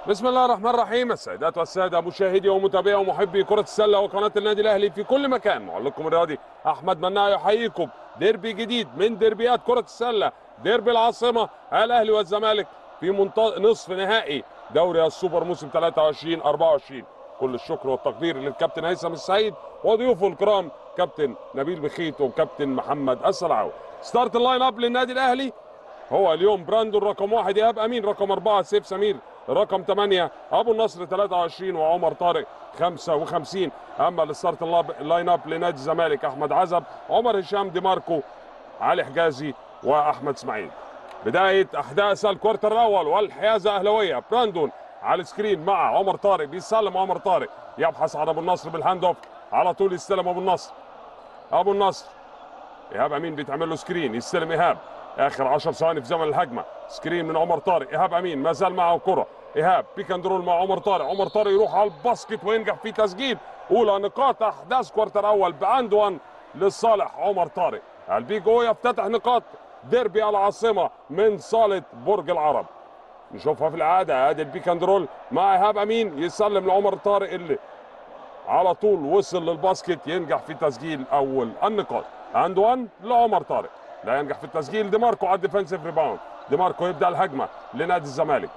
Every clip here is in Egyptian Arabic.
بسم الله الرحمن الرحيم السيدات والساده مشاهدي ومتابعي ومحبي كره السله وقناه النادي الاهلي في كل مكان معلقكم الرياضي احمد مناع يحييكم ديربي جديد من ديربيات كره السله ديربي العاصمه الاهلي والزمالك في منت... نصف نهائي دوري السوبر موسم 23 24 كل الشكر والتقدير للكابتن هيثم السعيد وضيوفه الكرام كابتن نبيل بخيت وكابتن محمد السلعاوي ستارت اللاين اب للنادي الاهلي هو اليوم براندون رقم واحد ايهاب امين رقم اربعه سيف سمير رقم 8 ابو النصر 23 وعمر طارق 55 اما الستارت اللاين اب لنادي الزمالك احمد عزب عمر هشام دي ماركو علي حجازي واحمد اسماعيل بدايه احداث الكوارتر الاول والحيازه اهلاويه براندون على السكرين مع عمر طارق بيسلم عمر طارق يبحث عن ابو النصر بالهاند اوف على طول يستلم ابو النصر ابو النصر ايهاب امين بيتعمل له سكرين يستلم ايهاب اخر 10 ثواني في زمن الهجمه سكرين من عمر طارق ايهاب امين ما زال معه كره ايهاب بيك اند رول مع عمر طارق عمر طارق يروح على الباسكت وينجح في تسجيل اولى نقاط احداث كوارتر اول باند 1 لصالح عمر طارق البيج او يفتتح نقاط ديربي العاصمه من صاله برج العرب نشوفها في العاده ادي البيك اند رول مع ايهاب امين يسلم لعمر طارق اللي على طول وصل للباسكت ينجح في تسجيل اول النقاط اند 1 لعمر طارق لا ينجح في التسجيل دي ماركو على الديفنسيف ريباوند دي ماركو يبدا الهجمه لنادي الزمالك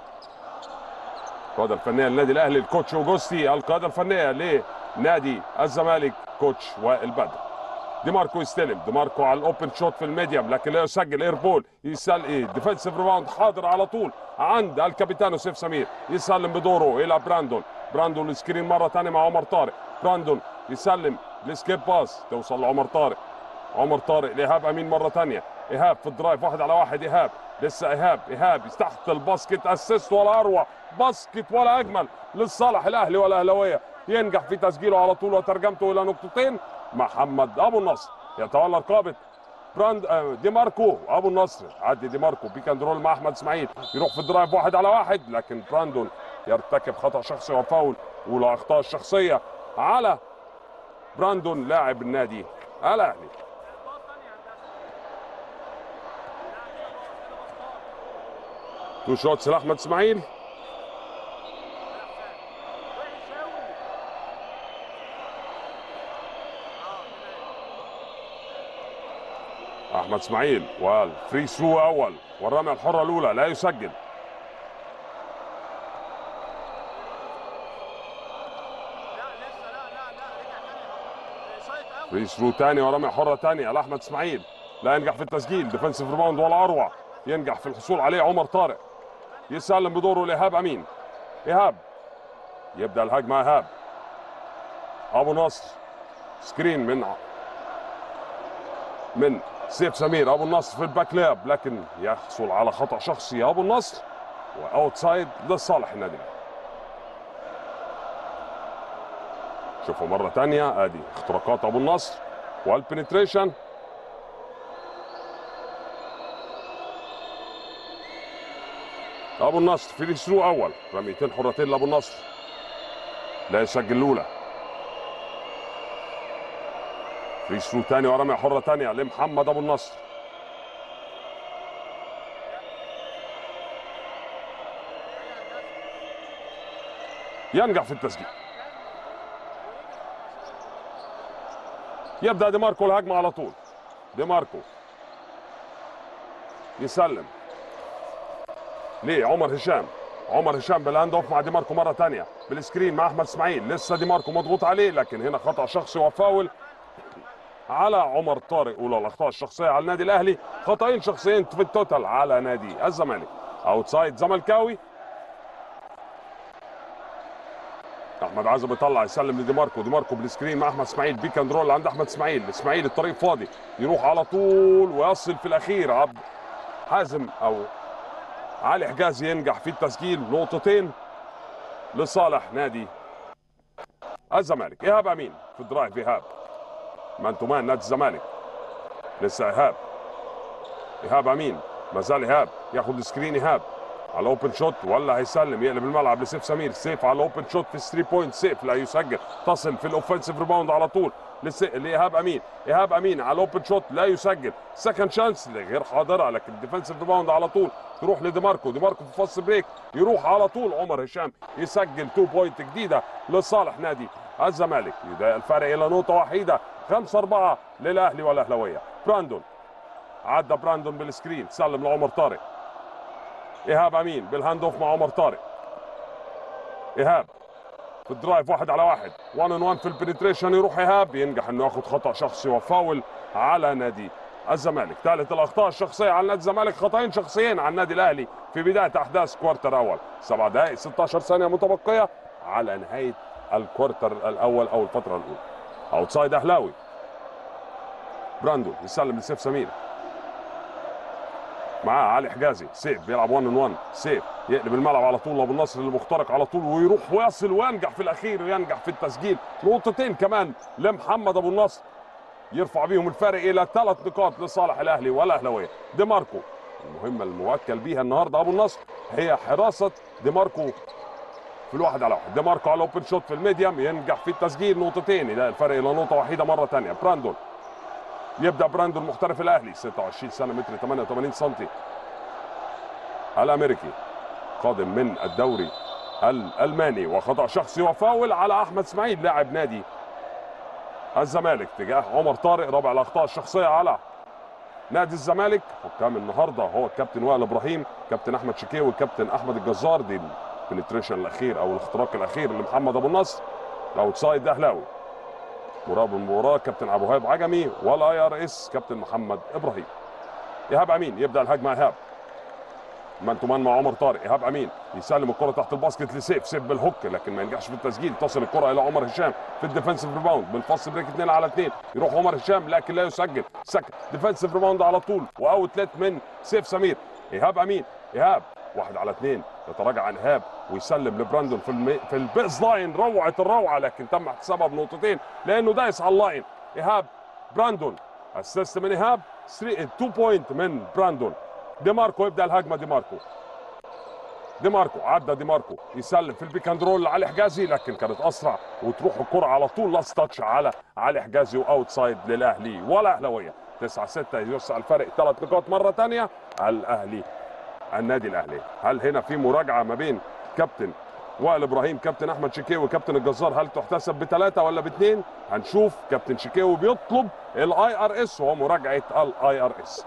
القياده الفنيه للنادي الاهلي الكوتش اوجوستي القياده الفنيه لنادي الزمالك كوتش وائل بدر دي ماركو يستلم دي ماركو على الاوبن شوت في الميديم لكن لا يسجل اير بول يسال ايه ديفنسيف ريباوند حاضر على طول عند الكابيتانو سيف سمير يسلم بدوره الى براندون براندون السكرين مره ثانيه مع عمر طارق براندون يسلم السكيب باس توصل لعمر طارق عمر طارق لايهاب امين مره ثانيه ايهاب في الدرايف واحد على واحد ايهاب لسه ايهاب ايهاب تحت الباسكت اسيست ولا اروع باسكت ولا اجمل للصالح الاهلي والاهلاويه ينجح في تسجيله على طول وترجمته الى نقطتين محمد ابو النصر يتولى رقابه براند دي ماركو ابو النصر عدي دي ماركو بيك اند رول مع احمد اسماعيل يروح في الدرايف واحد على واحد لكن براندون يرتكب خطا شخصي وفاول ولا اخطاء الشخصيه على براندون لاعب النادي الاهلي تو شوتس لاحمد اسماعيل احمد اسماعيل والفري ثرو اول والرميه الحره الاولى لا يسجل فري ثرو ثاني ورميه حره ثانيه لاحمد اسماعيل لا ينجح في التسجيل ديفنسيف ريباوند ولا اروع ينجح في الحصول عليه عمر طارق يسلم بدوره لايهاب امين ايهاب يبدا الهجمه ايهاب ابو نصر سكرين من من سيف سمير ابو النصر في الباك لاب لكن يحصل على خطا شخصي ابو النصر واوتسايد لصالح النادي شوفوا مره ثانيه ادي اختراقات ابو النصر والبنتريشن ابو النصر في الثرو اول رميتين حرتين لابو النصر لا يسجل الاولى في ثرو ثاني ورميه حره ثانيه لمحمد ابو النصر ينجح في التسجيل يبدا دي ماركو الهجمه على طول دي ماركو يسلم ليه عمر هشام عمر هشام بالهاند اوف مع دي ماركو مره ثانيه بالسكرين مع احمد اسماعيل لسه دي ماركو مضغوط عليه لكن هنا خطا شخصي وفاول على عمر طارق اولى الاخطاء الشخصيه على النادي الاهلي خطأين شخصيين في التوتال على نادي الزمالك اوتسايد زملكاوي احمد عزب يطلع يسلم لدي ماركو دي ماركو بالسكرين مع احمد اسماعيل بيك اند رول عند احمد اسماعيل اسماعيل الطريق فاضي يروح على طول ويصل في الاخير عبد حازم او علي حجازي ينجح في التسجيل نقطتين لصالح نادي الزمالك ايهاب امين في الدرايف ايهاب مان تو مان نادي الزمالك لسه ايهاب ايهاب امين ما زال ايهاب ياخد السكرين ايهاب على الاوبن شوت ولا هيسلم يقلب الملعب لسيف سمير سيف على الاوبن شوت في 3 بوينت سيف لا يسجل تصل في الاوفنسيف ريباوند على طول لس- لايهاب امين ايهاب امين على الاوبن شوت لا يسجل سكند شانس غير حاضره لكن الديفنسيف ريباوند على طول تروح لديماركو ديماركو في فاست بريك يروح على طول عمر هشام يسجل 2 بوينت جديده لصالح نادي الزمالك يضايق الفرق الى نقطه وحيده 5 4 للاهلي والاهلاويه براندون عدى براندون بالسكرين سلم لعمر طارق ايهاب امين بالهاند اوف مع عمر طارق ايهاب في الدرايف واحد على واحد 1 ان 1 في البنتريشن يروح ايهاب ينجح انه ياخد خطا شخصي وفاول على نادي الزمالك ثالث الاخطاء الشخصيه على نادي الزمالك خطأين شخصيين على النادي الاهلي في بدايه احداث كوارتر اول سبع دقائق 16 ثانيه متبقيه على نهايه الكوارتر الاول او الفتره الاولى اوتسايد اهلاوي براندو يسلم لسيف سمير معاه علي حجازي سيف بيلعب 1 ان 1 سيف يقلب الملعب على طول ابو النصر اللي مخترق على طول ويروح ويصل وينجح في الاخير وينجح في التسجيل نقطتين كمان لمحمد ابو النصر يرفع بيهم الفارق الى ثلاث نقاط لصالح الاهلي والاهلاويه ديماركو المهمه الموكل بيها النهارده ابو النصر هي حراسه ديماركو في الواحد على واحد ديماركو على الاوبن شوت في الميديم ينجح في التسجيل نقطتين الى الفرق الى نقطه وحيده مره ثانيه براندون يبدا براندون محترف الاهلي 26 سنه متر 88 سم الامريكي قادم من الدوري الالماني وخطا شخصي وفاول على احمد اسماعيل لاعب نادي الزمالك تجاه عمر طارق رابع الاخطاء الشخصيه على نادي الزمالك حكام النهارده هو الكابتن وائل ابراهيم كابتن احمد شكاوي كابتن احمد الجزار دي البنتريشن الاخير او الاختراق الاخير لمحمد ابو النصر الاوتسايد اهلاوي مراقب المباراه كابتن ابو هيب عجمي والاي ار اس كابتن محمد ابراهيم ايهاب امين يبدا الهجمه ايهاب مان تو مان مع عمر طارق ايهاب امين يسلم الكره تحت الباسكت لسيف سيف بالهوك لكن ما ينجحش في التسجيل تصل الكره الى عمر هشام في الديفنسيف ريباوند بالفاست بريك 2 على 2 يروح عمر هشام لكن لا يسجل سكت ديفنسيف ريباوند على طول واوتلت من سيف سمير ايهاب امين ايهاب واحد على اثنين يتراجع عن ايهاب ويسلم لبراندون في المي... في البيز لاين روعه الروعه لكن تم احتسابها بنقطتين لانه دايس على اللاين ايهاب براندون اسيست من ايهاب 3 2 بوينت من براندون ديماركو يبدا الهجمه ديماركو ديماركو عدى ديماركو يسلم في البيك اند رول لعلي حجازي لكن كانت اسرع وتروح الكره على طول لاست تاتش على علي حجازي واوت سايد للاهلي ولا اهلاويه 9 6 يوسع الفرق ثلاث نقاط مره ثانيه الاهلي النادي الاهلي هل هنا في مراجعه ما بين كابتن وائل ابراهيم كابتن احمد شكاوي كابتن الجزار هل تحتسب بثلاثه ولا باثنين هنشوف كابتن شكاوي بيطلب الاي ار اس ومراجعه الاي ار اس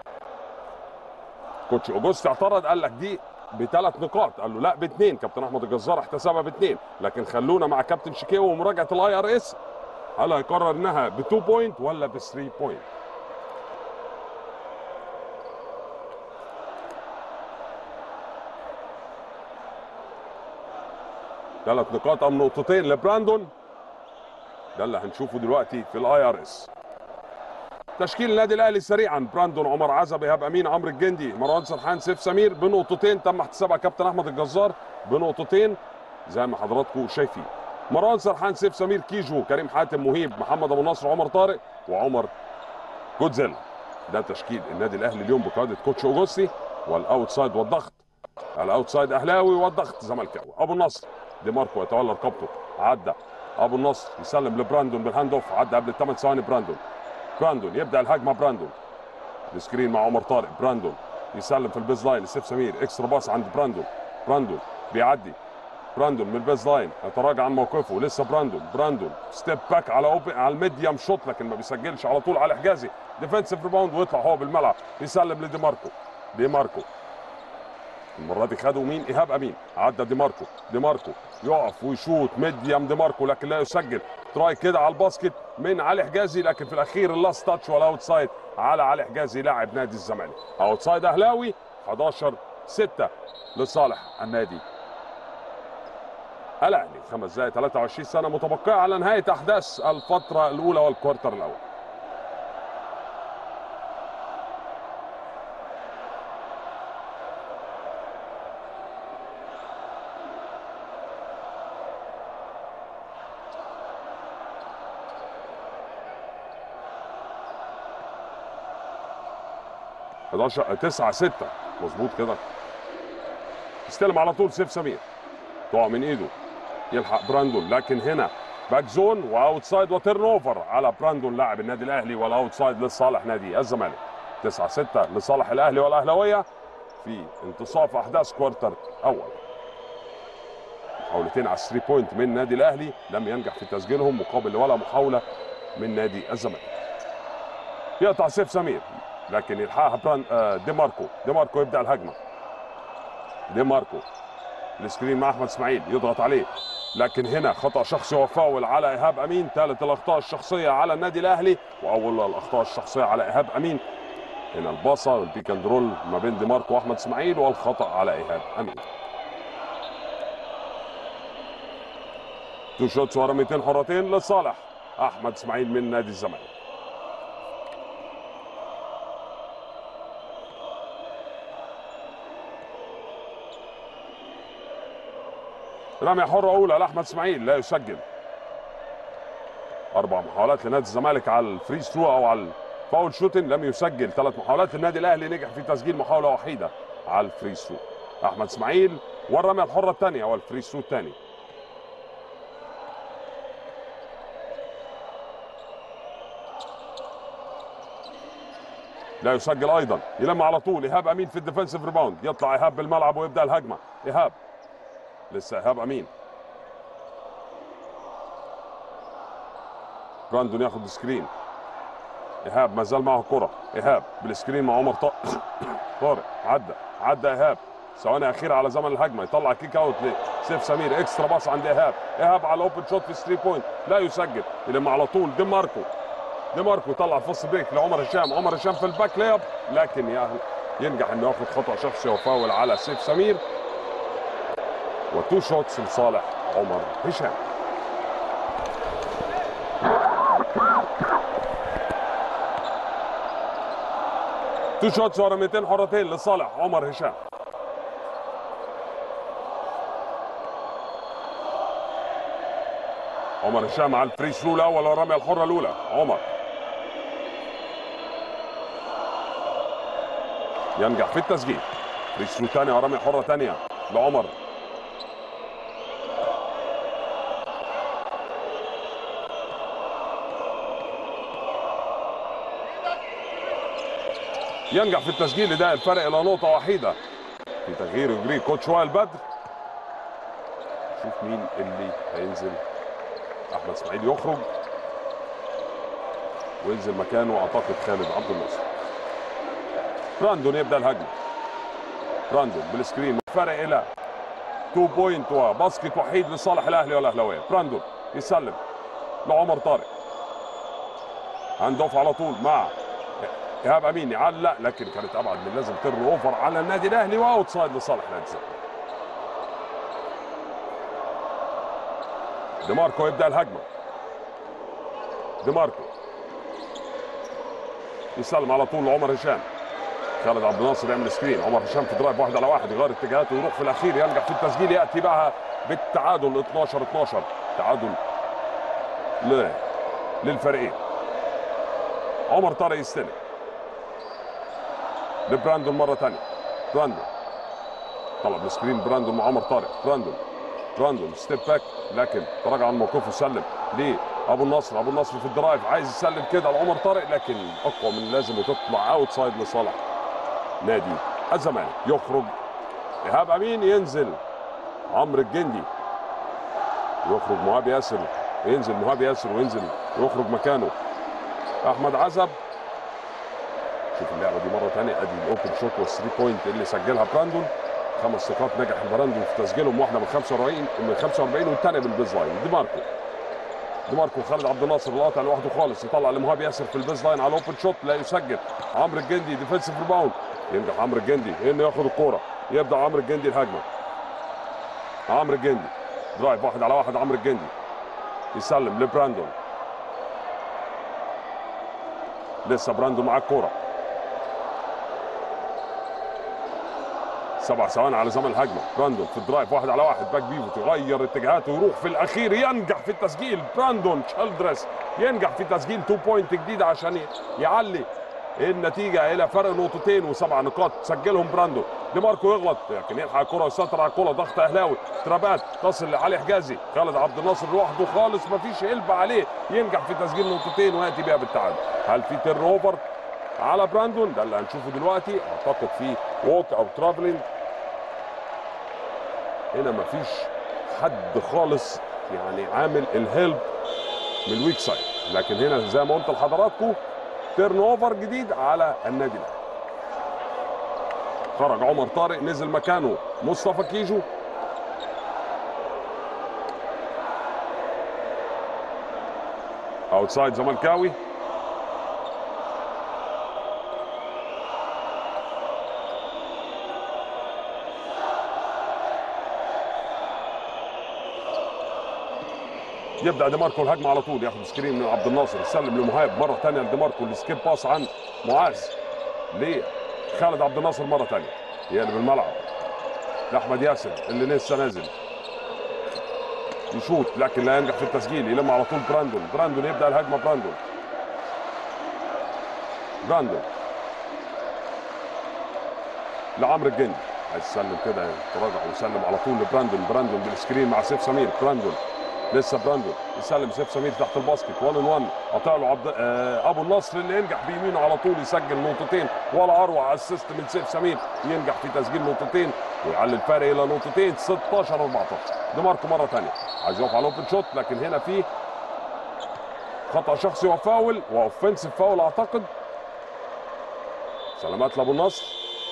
كوتش اوجوست اعترض قال لك دي بثلاث نقاط قال له لا باثنين كابتن احمد الجزار احتسبها باثنين لكن خلونا مع كابتن شكاوي ومراجعه الاي ار اس هل هيقرر انها ب 2 بوينت ولا ب 3 بوينت ثلاث نقاط ام نقطتين لبراندون ده اللي هنشوفه دلوقتي في الاي ار اس تشكيل النادي الاهلي سريعا براندون عمر عزب ايهاب امين عمرو الجندي مروان سرحان سيف سمير بنقطتين تم احتسابها كابتن احمد الجزار بنقطتين زي ما حضراتكم شايفين مروان سرحان سيف سمير كيجو كريم حاتم مهيب محمد ابو نصر عمر طارق وعمر جودزيلا ده تشكيل النادي الاهلي اليوم بقياده كوتش اوجوستي والاوتسايد والضغط الاوتسايد اهلاوي والضغط زملكاوي ابو النصر دي ماركو يتولى رقبته عدى ابو النصر يسلم لبراندون بالهاند اوف عدى قبل الثمان ثواني براندون براندون يبدا الهجمه براندون السكرين مع عمر طارق براندون يسلم في البيز لاين لسيف سمير اكسترا باس عند براندون براندون بيعدي براندون من البيز لاين يتراجع عن موقفه لسه براندون براندون ستيب باك على اوبن على الميديم شوت لكن ما بيسجلش على طول على حجازي ديفensive ريباوند ويطلع هو بالملعب يسلم لدي ماركو دي ماركو المره دي خدوا مين ايهاب امين عدى دي ماركو دي ماركو يقف ويشوط ميديم دي ماركو لكن لا يسجل تراي كده على الباسكت من علي حجازي لكن في الاخير اللاست تاتش والاوت سايد على علي حجازي لاعب نادي الزمالك اوت سايد اهلاوي 11 6 لصالح النادي الاهلي خمس دقائق 23 سنه متبقيه على نهايه احداث الفتره الاولى والكوارتر الاول حداشر 9 6 مظبوط كده استلم على طول سيف سمير تقع من ايده يلحق براندون لكن هنا باك زون واوتسايد وتيرن اوفر على براندون لاعب النادي الاهلي والاوتسايد لصالح نادي الزمالك 9 6 لصالح الاهلي والاهلاويه في انتصاف احداث كوارتر اول محاولتين على 3 بوينت من نادي الاهلي لم ينجح في تسجيلهم مقابل ولا محاوله من نادي الزمالك يقطع سيف سمير لكن يلحقها بران آه، دي ماركو دي ماركو يبدا الهجمه دي ماركو السكرين مع احمد اسماعيل يضغط عليه لكن هنا خطا شخصي وفاول على ايهاب امين ثالث الاخطاء الشخصيه على النادي الاهلي واول الاخطاء الشخصيه على ايهاب امين هنا الباصه والبيك اند رول ما بين دي ماركو واحمد اسماعيل والخطا على ايهاب امين تو شوتس ورا 200 حرتين لصالح احمد اسماعيل من نادي الزمالك رمية حرة أولى لأحمد إسماعيل لا يسجل أربع محاولات لنادي الزمالك على الفري ثرو أو على الفاول شوتين لم يسجل ثلاث محاولات النادي الأهلي نجح في تسجيل محاولة وحيدة على الفري ثرو أحمد إسماعيل والرمية الحرة الثانية والفري ثرو الثاني لا يسجل ايضا يلم على طول ايهاب امين في الديفنسيف ريباوند يطلع ايهاب بالملعب ويبدا الهجمه ايهاب لسه ايهاب امين براندون ياخد سكرين ايهاب ما زال معه كره ايهاب بالسكرين مع عمر طارق طارق عدى عدى ايهاب ثواني اخيره على زمن الهجمه يطلع كيك اوت لسيف سمير اكسترا باص عند ايهاب ايهاب على اوبن شوت في 3 بوينت لا يسجل يلم على طول دي ماركو دي ماركو طلع فص بريك لعمر هشام عمر هشام في الباك لياب لكن يا- ينجح انه ياخد خطا شخصي وفاول على سيف سمير وتو شوتس لصالح عمر هشام تو شوتس ورا 200 حرتين لصالح عمر هشام عمر هشام على الفري ثرو الاول والرميه الحره الاولى عمر ينجح في التسجيل فري ثرو ثانيه ورميه حره ثانيه لعمر ينجح في التسجيل لده الفرق الى نقطه وحيده في تغيير يجري كوتش وائل بدر شوف مين اللي هينزل احمد اسماعيل يخرج وينزل مكانه اعتقد خالد عبد الناصر براندون يبدا الهجمه براندون بالسكرين فرق الى 2 بوينت وباسكت وحيد لصالح الاهلي والاهلاويه براندون يسلم لعمر طارق هاند اوف على طول مع ايهاب امين يعلق لكن كانت ابعد من لازم تر اوفر على النادي الاهلي واوت سايد لصالح نادي الزمالك دي ماركو يبدا الهجمه دي ماركو يسلم على طول لعمر هشام خالد عبد الناصر يعمل سكرين عمر هشام في درايف واحد على واحد يغير اتجاهاته ويروح في الاخير ينجح في التسجيل ياتي بقى بالتعادل 12 12 تعادل ل... للفريقين عمر طارق يستلم لبراندون مره ثانيه براندون طلب السكرين براندون مع عمر طارق براندون براندون ستيب باك لكن تراجع عن موقفه سلم لابو النصر ابو النصر في الدرايف عايز يسلم كده لعمر طارق لكن اقوى من اللازم وتطلع اوت سايد لصالح نادي الزمالك يخرج ايهاب امين ينزل عمرو الجندي يخرج مهاب ياسر ينزل مهاب ياسر وينزل ويخرج مكانه احمد عزب شوف اللعبه دي مره ثانيه ادي الاوبن شوت والثري بوينت اللي سجلها براندون خمس نقاط نجح براندون في تسجيلهم واحده من 45 من 45 والثانيه بالبيز لاين دي ماركو دي ماركو خالد عبد الناصر القاطع لوحده خالص يطلع لمهاب ياسر في البيز لاين على الاوبن شوت لا يسجل عمرو الجندي ديفensive ريباوند ينجح عمرو الجندي انه ياخد الكوره يبدا عمرو الجندي الهجمه عمرو الجندي درايف واحد على واحد عمرو الجندي يسلم لبراندون لسه براندون معاه الكوره سبع ثواني على زمن الهجمه براندون في الدرايف واحد على واحد باك بيفوت يغير اتجاهاته ويروح في الاخير ينجح في التسجيل براندون تشالدرس ينجح في تسجيل 2 بوينت جديده عشان ي- يعلي النتيجه الى فرق نقطتين وسبع نقاط سجلهم براندو دي ماركو يغلط لكن يلحق الكره ويسيطر على الكره ضغط اهلاوي ترابات تصل لعلي حجازي خالد عبد الناصر لوحده خالص مفيش قلب عليه ينجح في تسجيل نقطتين وياتي بها بالتعادل هل في تيرن اوفر على براندون ده اللي هنشوفه دلوقتي اعتقد في ووك او ترافلينج هنا مفيش حد خالص يعني عامل الهيلب من الويك سايد لكن هنا زي ما قلت لحضراتكم تيرن اوفر جديد على النادي الاهلي خرج عمر طارق نزل مكانه مصطفى كيجو اوتسايد زملكاوي يبدا دي ماركو الهجمه على طول ياخد سكرين من عبد الناصر يسلم لمهاب مره ثانيه لدي ماركو السكيب باس عن معاذ لخالد عبد الناصر مره ثانيه يقلب الملعب لاحمد ياسر اللي لسه نازل يشوط لكن لا ينجح في التسجيل يلم على طول براندون براندون يبدا الهجمه براندون براندون لعمرو الجندي عايز يسلم كده تراجع ويسلم على طول لبراندون براندون بالسكرين مع سيف سمير براندون لسه براندون يسلم سيف سمير تحت الباسكت 1 ان 1 قطع له عبد آه ابو النصر اللي ينجح بيمينه على طول يسجل نقطتين ولا اروع اسيست من سيف سمير ينجح في تسجيل نقطتين ويعلي الفارق الى نقطتين 16 14 دي ماركو مره ثانيه عايز يقف على الاوبن شوت لكن هنا في خطا شخصي وفاول واوفنسيف فاول اعتقد سلامات لابو النصر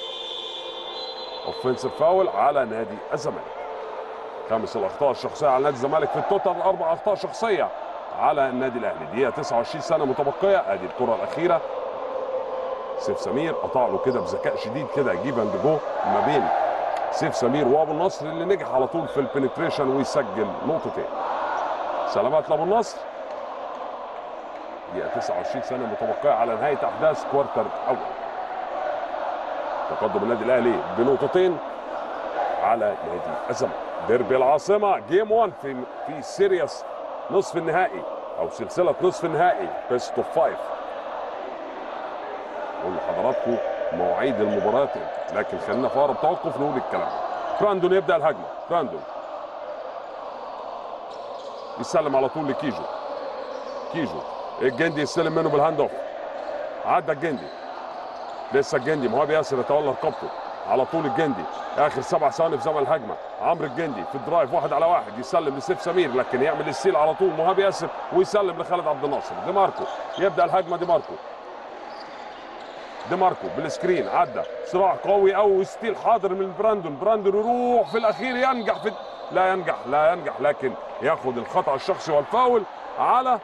اوفنسيف فاول على نادي الزمالك خامس الاخطاء الشخصيه على نادي الزمالك في التوتال اربع اخطاء شخصيه على النادي الاهلي دقيقه 29 سنه متبقيه ادي الكره الاخيره سيف سمير قطع له كده بذكاء شديد كده جيب اند جو ما بين سيف سمير وابو النصر اللي نجح على طول في البنتريشن ويسجل نقطتين سلامات لابو النصر دقيقه 29 سنه متبقيه على نهايه احداث كوارتر اول تقدم النادي الاهلي بنقطتين على نادي الزمالك ديربي العاصمه جيم 1 في في سيريس نصف النهائي او سلسله نصف النهائي بيست اوف فايف نقول لحضراتكم مواعيد المباريات لكن خلينا في اقرب توقف نقول الكلام براندون يبدا الهجمه براندون يسلم على طول لكيجو كيجو الجندي يستلم منه بالهاند اوف عدى الجندي لسه الجندي مهاب ياسر يتولى رقبته على طول الجندي اخر سبع ثواني في زمن الهجمه عمرو الجندي في الدرايف واحد على واحد يسلم لسيف سمير لكن يعمل السيل على طول مهاب ياسر ويسلم لخالد عبد الناصر دي ماركو يبدا الهجمه دي ماركو دي ماركو بالسكرين عدى صراع قوي قوي ستيل حاضر من براندون براندون يروح في الاخير ينجح في لا ينجح لا ينجح لكن ياخد الخطا الشخصي والفاول على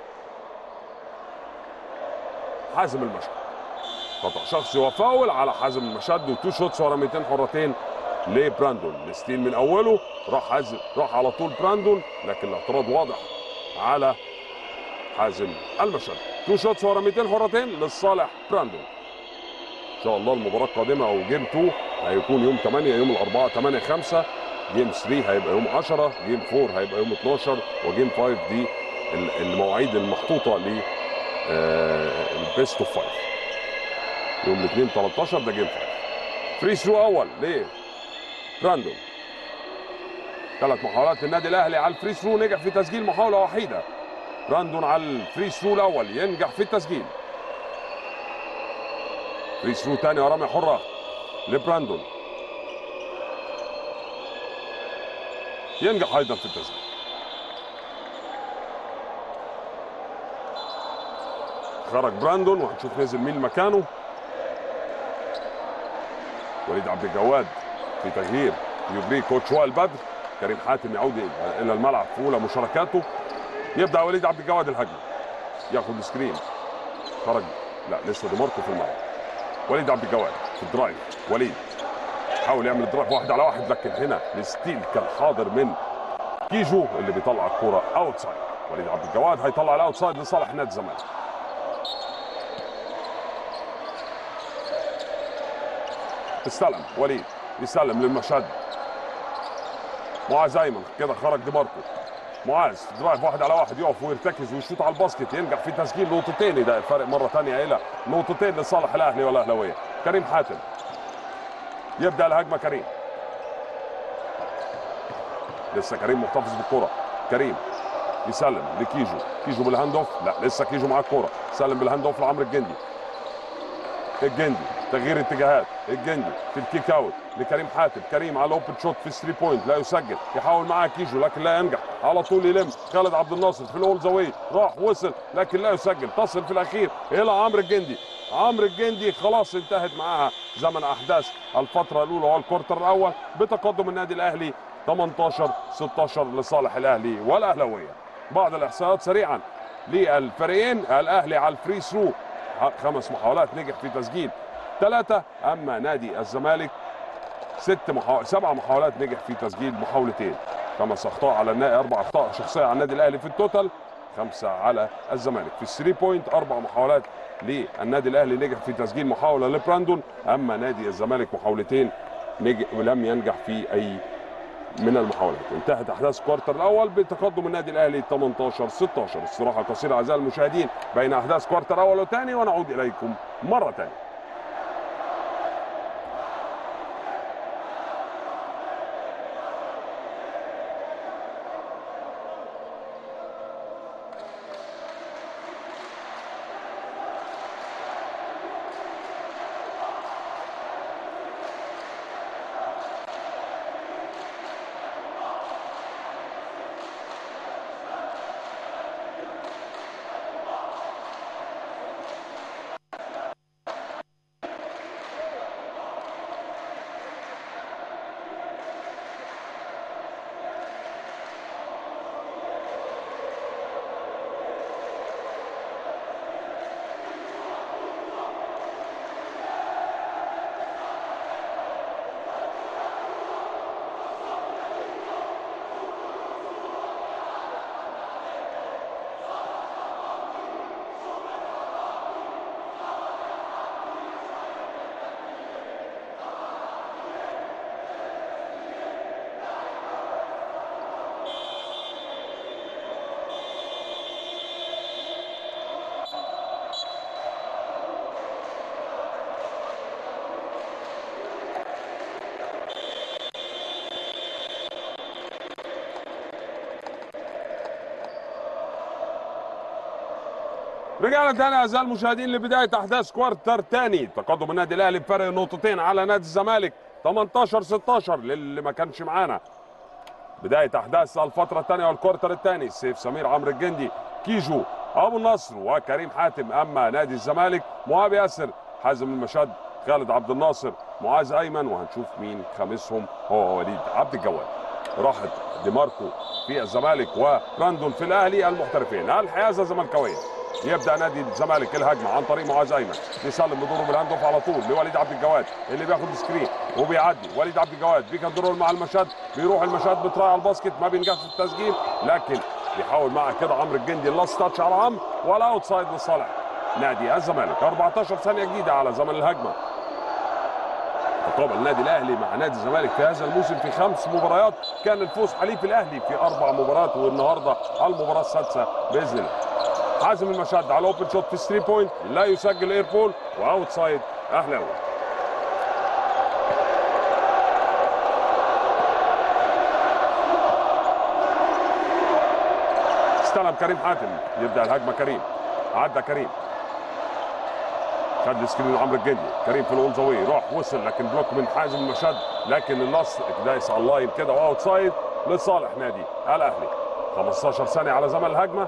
حازم المشهد خطا شخصي وفاول على حازم المشد وتو شوتس ورا 200 حرتين لبراندون الستيل من اوله راح حازم راح على طول براندون لكن الاعتراض واضح على حازم المشد تو شوتس ورا 200 حرتين لصالح براندون ان شاء الله المباراه القادمه او جيم 2 هيكون يوم 8 يوم الاربعاء 8 5 جيم 3 هيبقى يوم 10 جيم 4 هيبقى يوم 12 وجيم 5 دي المواعيد المحطوطه ل البيست اوف 5 يوم الاثنين 13 ده جيم 5 فري ثرو اول ليه؟ براندون ثلاث محاولات للنادي الاهلي على الفري ثرو نجح في تسجيل محاوله وحيده براندون على الفري ثرو الاول ينجح في التسجيل فري ثرو ثاني ورمي حره لبراندون ينجح ايضا في التسجيل خرج براندون وهنشوف نزل مين مكانه وليد عبد الجواد في تغيير يجري كوتش وائل بدر كريم حاتم يعود الى الملعب في اولى مشاركاته يبدا وليد عبد الجواد الهجمه ياخد سكرين خرج لا لسه دي ماركو في الملعب وليد عبد الجواد في الدرايف وليد حاول يعمل درايف واحد على واحد لكن هنا الستيل كان حاضر من كيجو اللي بيطلع الكرة اوتسايد وليد عبد الجواد هيطلع الاوتسايد لصالح نادي الزمالك استلم وليد يسلم للمشد معاذ ايمن كده خرج دي ماركو معاذ درايف واحد على واحد يقف ويرتكز ويشوط على الباسكت ينجح في تسجيل نقطتين ده الفرق مره ثانيه الى نقطتين لصالح الاهلي والاهلاويه كريم حاتم يبدا الهجمه كريم لسه كريم محتفظ بالكره كريم يسلم لكيجو كيجو بالهاند اوف لا لسه كيجو معاه الكوره سلم بالهاند اوف لعمرو الجندي الجندي تغيير اتجاهات الجندي في الكيك اوت لكريم حاتم كريم على الاوبن شوت في 3 بوينت لا يسجل يحاول معاه كيجو لكن لا ينجح على طول يلم خالد عبد الناصر في الاول زاويه راح وصل لكن لا يسجل تصل في الاخير الى عمرو الجندي عمرو الجندي خلاص انتهت معاها زمن احداث الفتره الاولى والكورتر الاول بتقدم النادي الاهلي 18 16 لصالح الاهلي والاهلاويه بعض الاحصائيات سريعا للفريقين الاهلي على الفري ثرو خمس محاولات نجح في تسجيل ثلاثة أما نادي الزمالك ست محاولات سبع محاولات نجح في تسجيل محاولتين خمس أخطاء على النادي أربع أخطاء شخصية على النادي الأهلي في التوتال خمسة على الزمالك في الثري بوينت أربع محاولات للنادي الأهلي نجح في تسجيل محاولة لبراندون أما نادي الزمالك محاولتين نجح ولم ينجح في أي من المحاولات انتهت احداث الكوارتر الاول بتقدم النادي الاهلي 18 16 استراحه قصيره اعزائي المشاهدين بين احداث كوارتر اول وثاني ونعود اليكم مره ثانيه رجعنا تاني اعزائي المشاهدين لبدايه احداث كوارتر تاني تقدم النادي الاهلي بفرق نقطتين على نادي الزمالك 18 16 للي ما كانش معانا بدايه احداث الفتره الثانيه والكوارتر الثاني سيف سمير عمرو الجندي كيجو ابو النصر وكريم حاتم اما نادي الزمالك مهاب ياسر حازم المشاد خالد عبد الناصر معاذ ايمن وهنشوف مين خامسهم هو وليد عبد الجواد راحت ديماركو في الزمالك وراندون في الاهلي المحترفين الحيازه زملكاويه يبدا نادي الزمالك الهجمه عن طريق معاذ ايمن بيسلم بدوره بالهاند اوف على طول لوليد عبد الجواد اللي بياخد سكرين وبيعدي وليد عبد الجواد بيكنترول مع المشاد بيروح المشاد بتراي على الباسكت ما بينجحش في التسجيل لكن بيحاول معاه كده عمرو الجندي اللاست تاتش على عمرو ولا اوت سايد لصالح نادي الزمالك 14 ثانيه جديده على زمن الهجمه تقابل النادي الاهلي مع نادي الزمالك في هذا الموسم في خمس مباريات كان الفوز حليف الاهلي في اربع مباريات والنهارده المباراه السادسه باذن الله حازم المشاد على اوبن شوت في 3 بوينت لا يسجل اير بول واوت سايد اهلاوي استلم كريم حاتم يبدا الهجمه كريم عدى كريم خد سكرين عمرو الجندي كريم في الاول زاويه راح وصل لكن بلوك من حازم المشاد لكن النصر دايس على اللاين كده واوت سايد لصالح نادي الاهلي 15 ثانيه على زمن الهجمه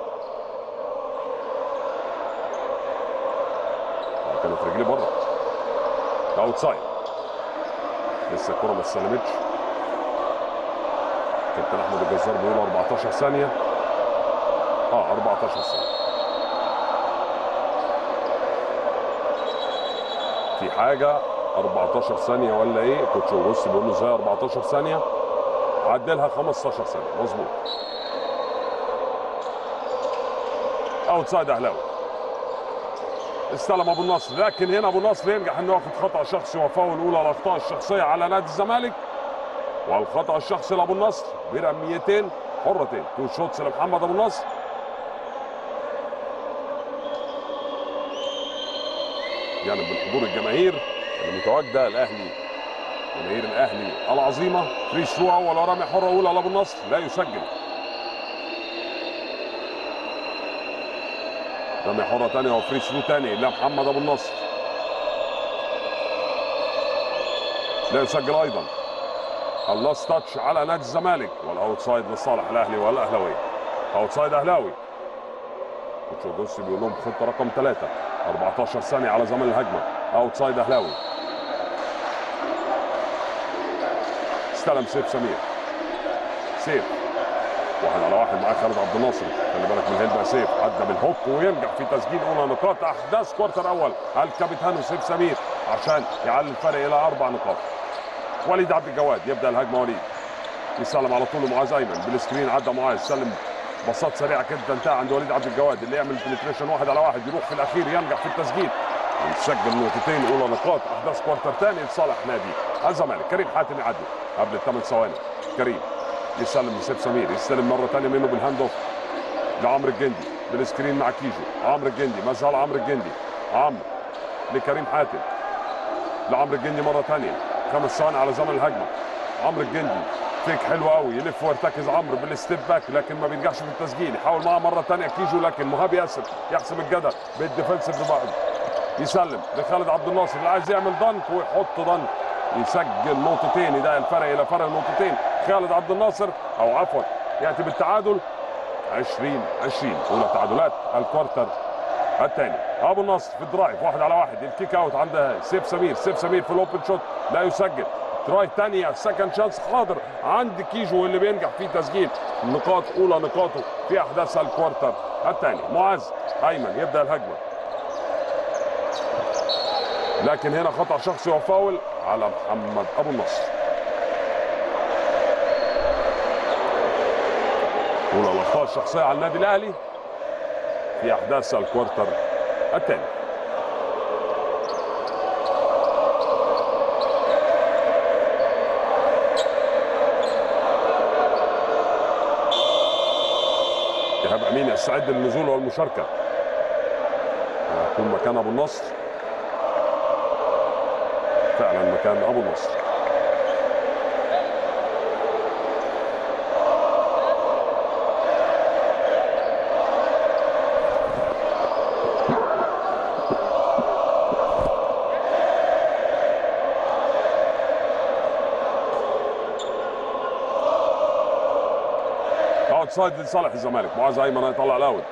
كانت رجليه بره اوت سايد لسه الكره ما استلمتش كابتن احمد الجزار بيقول 14 ثانيه اه 14 ثانيه في حاجه 14 ثانيه ولا ايه كوتش بص بيقول له ازاي 14 ثانيه عدلها 15 ثانيه مظبوط اوت سايد اهلاوي استلم ابو النصر لكن هنا ابو النصر ينجح انه ياخد خطا شخصي وفاول اولى الاخطاء الشخصيه على نادي الزمالك والخطا الشخصي لابو النصر برميتين حرتين تو شوتس لمحمد ابو النصر جانب من حضور الجماهير المتواجده الاهلي جماهير الاهلي العظيمه فري ثرو اول ورمي حره اولى لابو النصر لا يسجل رمي حره ثانيه وفري ثرو ثاني لمحمد ابو النصر لا يسجل ايضا اللاست تاتش على نادي الزمالك والاوتسايد لصالح الاهلي والاهلاويه اوتسايد اهلاوي كوتش دوسي بيقول لهم خطه رقم ثلاثه 14 ثانيه على زمن الهجمه اوتسايد اهلاوي استلم سيف سمير سيف واحد على واحد معاه خالد عبد الناصر خلي بالك من هيلبا سيف عدى بالهوك وينجح في تسجيل اولى نقاط احداث كوارتر اول الكابيتانو سيف سمير عشان يعلي الفرق الى اربع نقاط وليد عبد الجواد يبدا الهجمه وليد يسلم على طول لمعاذ ايمن بالسكرين عدى معاذ سلم بساط سريعه كده انتهى عند وليد عبد الجواد اللي يعمل بنتريشن واحد على واحد يروح في الاخير ينجح في التسجيل ويسجل نقطتين اولى نقاط احداث كوارتر ثاني لصالح نادي الزمالك كريم حاتم يعدي قبل الثمان ثواني كريم يسلم لسيف سمير يستلم مره ثانيه منه بالهاند اوف لعمرو الجندي بالسكرين مع كيجو عمرو الجندي ما زال عمرو الجندي عمرو لكريم حاتم لعمرو الجندي مره ثانيه خمس ثواني على زمن الهجمه عمرو الجندي فيك حلو قوي يلف ويرتكز عمرو بالستيب باك لكن ما بينجحش في التسجيل يحاول معاه مره ثانيه كيجو لكن مهاب ياسر يحسم الجدل بالديفنسيف بعد يسلم لخالد عبد الناصر اللي عايز يعمل دنك ويحط دنك يسجل نقطتين يضايق الفرق الى فرق نقطتين خالد عبد الناصر او عفوا ياتي بالتعادل 20 20 اولى تعادلات الكوارتر الثاني ابو النصر في الدرايف واحد على واحد الكيك اوت عند سيف سمير سيف سمير في الاوبن شوت لا يسجل تراي ثانيه سكند شانس حاضر عند كيجو اللي بينجح في تسجيل نقاط اولى نقاطه في احداث الكوارتر الثاني معاذ ايمن يبدا الهجمه لكن هنا خطا شخصي وفاول على محمد ابو النصر اولى الاخطاء الشخصيه على النادي الاهلي في احداث الكوارتر الثاني ايهاب امين يستعد للنزول والمشاركه يكون مكان ابو النصر فعلا مكان ابو النصر اوت سايد لصالح الزمالك معاذ ايمن هيطلع الاوت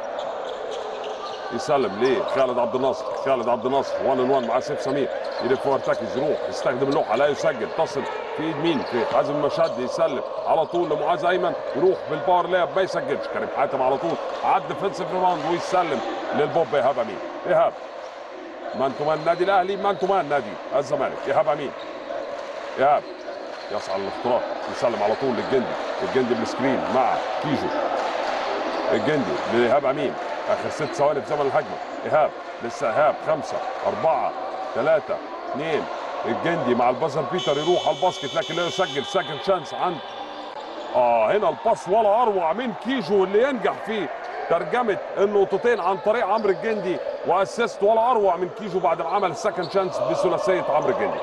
يسلم ليه خالد عبد الناصر خالد عبد الناصر 1 ان 1 مع سيف سمير يلف ويرتكز يروح يستخدم اللوحه لا يسجل تصل في ايد مين في حازم المشهد يسلم على طول لمعاذ ايمن يروح بالباور لاب ما يسجلش كريم حاتم على طول عد ديفنسيف ريباوند ويسلم للبوب ايهاب امين ايهاب مان تو مان النادي الاهلي مان تو مان نادي الزمالك ايهاب امين ايهاب يسعى للاختراق يسلم على طول للجندي الجندي بالسكرين مع كيجو الجندي لايهاب امين اخر ست ثواني في زمن الهجمه ايهاب لسه ايهاب خمسه اربعه ثلاثه اثنين الجندي مع البازر بيتر يروح على الباسكت لكن لا يسجل سكند شانس عند اه هنا الباس ولا اروع من كيجو اللي ينجح في ترجمه النقطتين عن طريق عمرو الجندي واسيست ولا اروع من كيجو بعد ما عمل السكند شانس بثلاثيه عمرو الجندي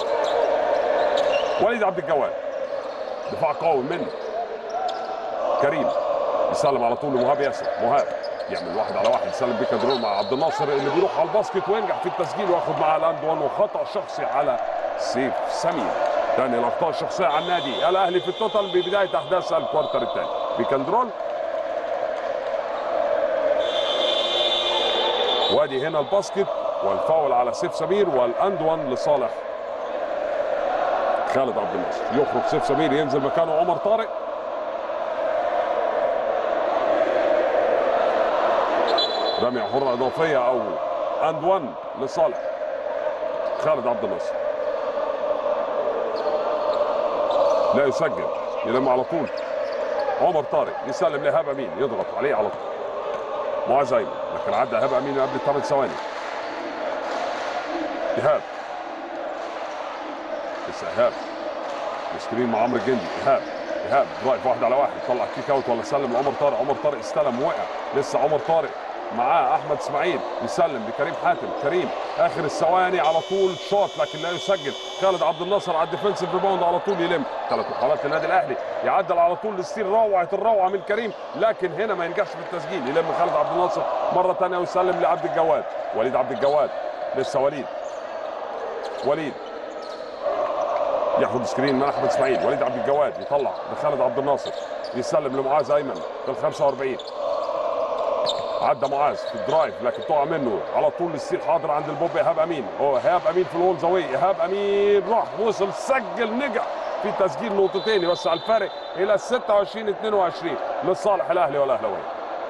وليد عبد الجواد دفاع قوي منه كريم يسلم على طول لمهاب ياسر مهاب يعمل واحد على واحد يسلم بيك درول مع عبد الناصر اللي بيروح على الباسكت وينجح في التسجيل وياخد معاه الاند وان وخطا شخصي على سيف سمير ثاني الاخطاء الشخصيه على النادي الاهلي في التوتال ببدايه احداث الكوارتر الثاني بيكندرول وادي هنا الباسكت والفاول على سيف سمير والاند وان لصالح خالد عبد الناصر يخرج سيف سمير ينزل مكانه عمر طارق رمية حرة إضافية أو أند وان لصالح خالد عبد الناصر لا يسجل يلم على طول عمر طارق يسلم لإيهاب أمين يضغط عليه على طول معاذ أيمن لكن عدى إيهاب أمين قبل الثمان ثواني إيهاب لسه إيهاب السكرين مع عمرو الجندي إيهاب ايهاب درايف واحد على واحد طلع كيك اوت ولا سلم لعمر طارق عمر طارق استلم وقع لسه عمر طارق معاه احمد اسماعيل يسلم لكريم حاتم كريم اخر الثواني على طول شوت لكن لا يسجل خالد عبد الناصر على الديفنسيف ريباوند على طول يلم ثلاث محاولات للنادي الاهلي يعدل على طول للستيل روعه الروعه من كريم لكن هنا ما ينجحش في التسجيل يلم خالد عبد الناصر مره ثانيه ويسلم لعبد الجواد وليد عبد الجواد لسه وليد وليد ياخد سكرين من احمد اسماعيل وليد عبد الجواد يطلع لخالد عبد الناصر يسلم لمعاذ ايمن في ال 45 عدى معاذ في الدرايف لكن تقع منه على طول السيل حاضر عند البوب ايهاب امين هو ايهاب امين في الهول زاويه ايهاب امين راح وصل سجل نجح في تسجيل نقطتين يوسع الفارق الى 26 22 لصالح الاهلي والاهلاويه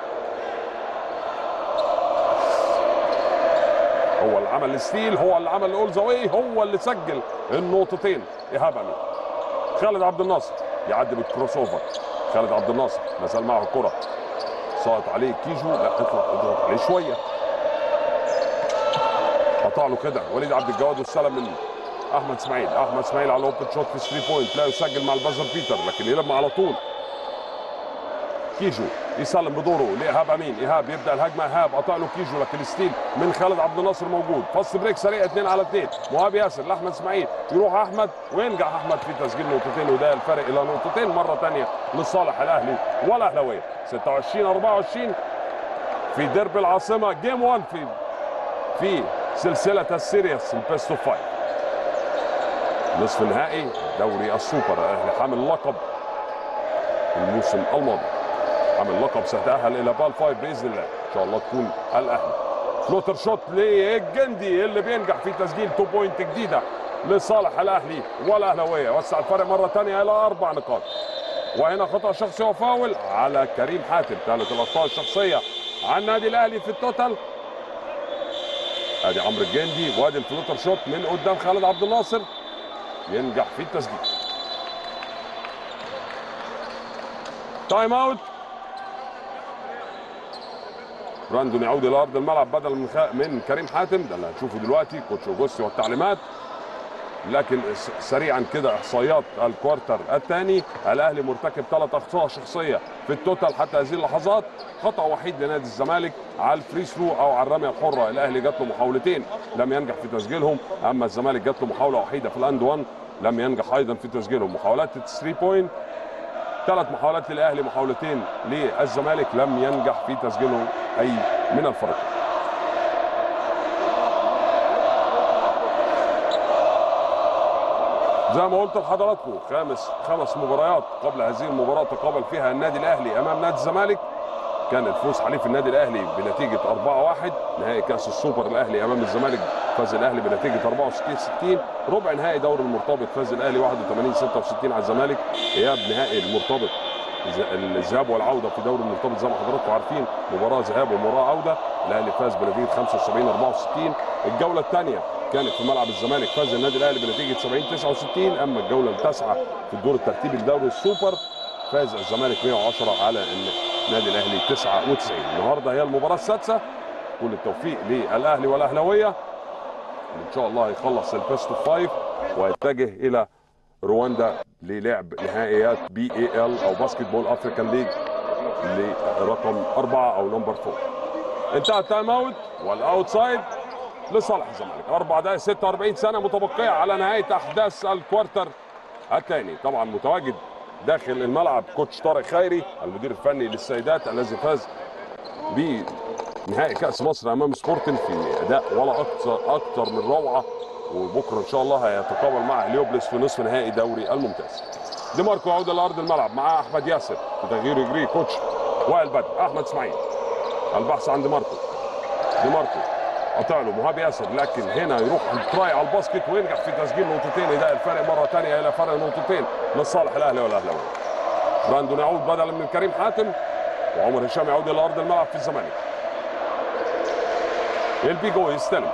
هو اللي عمل الستيل هو اللي عمل الاول زاويه هو اللي سجل النقطتين ايهاب امين خالد عبد الناصر يعدي بالكروس اوفر خالد عبد الناصر ما زال معه الكره سقط عليه كيجو لا اطلع اضغط عليه شويه قطع له كده وليد عبد الجواد والسلام من احمد اسماعيل احمد اسماعيل على اوبن شوت في 3 بوينت لا يسجل مع البازر بيتر لكن يلم على طول كيجو يسلم بدوره لايهاب امين ايهاب يبدا الهجمه ايهاب قطع له كيجو لكن الستيل من خالد عبد الناصر موجود فاست بريك سريع 2 على 2 مهاب ياسر لاحمد اسماعيل يروح احمد وينجح احمد في تسجيل نقطتين وده الفرق الى نقطتين مره ثانيه لصالح الاهلي والاهلاويه 26 24 في درب العاصمه جيم 1 في في سلسله السيريس البيست اوف فايف نصف نهائي دوري السوبر الاهلي حامل اللقب الموسم الماضي حامل لقب سيتأهل إلى بال فايف بإذن الله إن شاء الله تكون الأهلي فلوتر شوت للجندي اللي بينجح في تسجيل تو بوينت جديدة لصالح الأهلي والأهلاوية وسع الفرق مرة ثانية إلى أربع نقاط وهنا خطأ شخصي وفاول على كريم حاتم ثالث الأخطاء الشخصية على النادي الأهلي في التوتال ادي عمرو الجندي وادي الفلوتر شوت من قدام خالد عبد الناصر ينجح في التسجيل تايم اوت براندون يعود الى ارض الملعب بدل من, خ... من كريم حاتم ده اللي هنشوفه دلوقتي كوتش اوجوستي والتعليمات لكن س- سريعا كده احصائيات الكوارتر الثاني الاهلي مرتكب ثلاث اخطاء شخصيه في التوتال حتى هذه اللحظات خطا وحيد لنادي الزمالك على الفري ثرو او على الرميه الحره الاهلي جات له محاولتين لم ينجح في تسجيلهم اما الزمالك جات له محاوله وحيده في الاند 1 لم ينجح ايضا في تسجيلهم محاولات 3 بوينت ثلاث محاولات للاهلي محاولتين للزمالك لم ينجح في تسجيله اي من الفريقين زي ما قلت لحضراتكم خامس خمس مباريات قبل هذه المباراه تقابل فيها النادي الاهلي امام نادي الزمالك كان الفوز حليف النادي الاهلي بنتيجه 4-1 نهائي كاس السوبر الاهلي امام الزمالك فاز الاهلي بنتيجه 64 60 ربع نهائي دوري المرتبط فاز الاهلي 81 66 على الزمالك اياب نهائي المرتبط ز- الذهاب والعوده في دوري المرتبط زي ما حضراتكم عارفين مباراه ذهاب ومباراه عوده الاهلي فاز بنتيجه 75 64 الجوله الثانيه كانت في ملعب الزمالك فاز النادي الاهلي بنتيجه 70 69 اما الجوله التاسعه في الدور الترتيبي لدوري السوبر فاز الزمالك 110 على النادي الاهلي 99 النهارده هي المباراه السادسه كل التوفيق للاهلي والاهلاويه ان شاء الله هيخلص البيست اوف فايف ويتجه الى رواندا للعب نهائيات بي اي ال او باسكت بول افريكان ليج لرقم أربعة أو نمبر فور انتهى التايم اوت والاوتسايد لصالح الزمالك أربع دقائق 46 سنة متبقية على نهاية أحداث الكوارتر الثاني طبعا متواجد داخل الملعب كوتش طارق خيري المدير الفني للسيدات الذي فاز بنهائي كأس مصر أمام سبورتن في أداء ولا أكثر أكثر من روعة وبكرة إن شاء الله هيتقابل مع هليوبلس في نصف نهائي دوري الممتاز دي ماركو يعود إلى أرض الملعب مع أحمد ياسر في تغيير يجري كوتش وائل بدر أحمد إسماعيل البحث عن دي ماركو دي ماركو قطع له مهاب ياسر لكن هنا يروح تراي على الباسكت وينجح في تسجيل نقطتين يضايق الفرق مره ثانيه الى فرق نقطتين لصالح الاهلي والاهلاوي براندون يعود بدلا من كريم حاتم وعمر هشام يعود الى ارض الملعب في الزمالك البيجو يستلم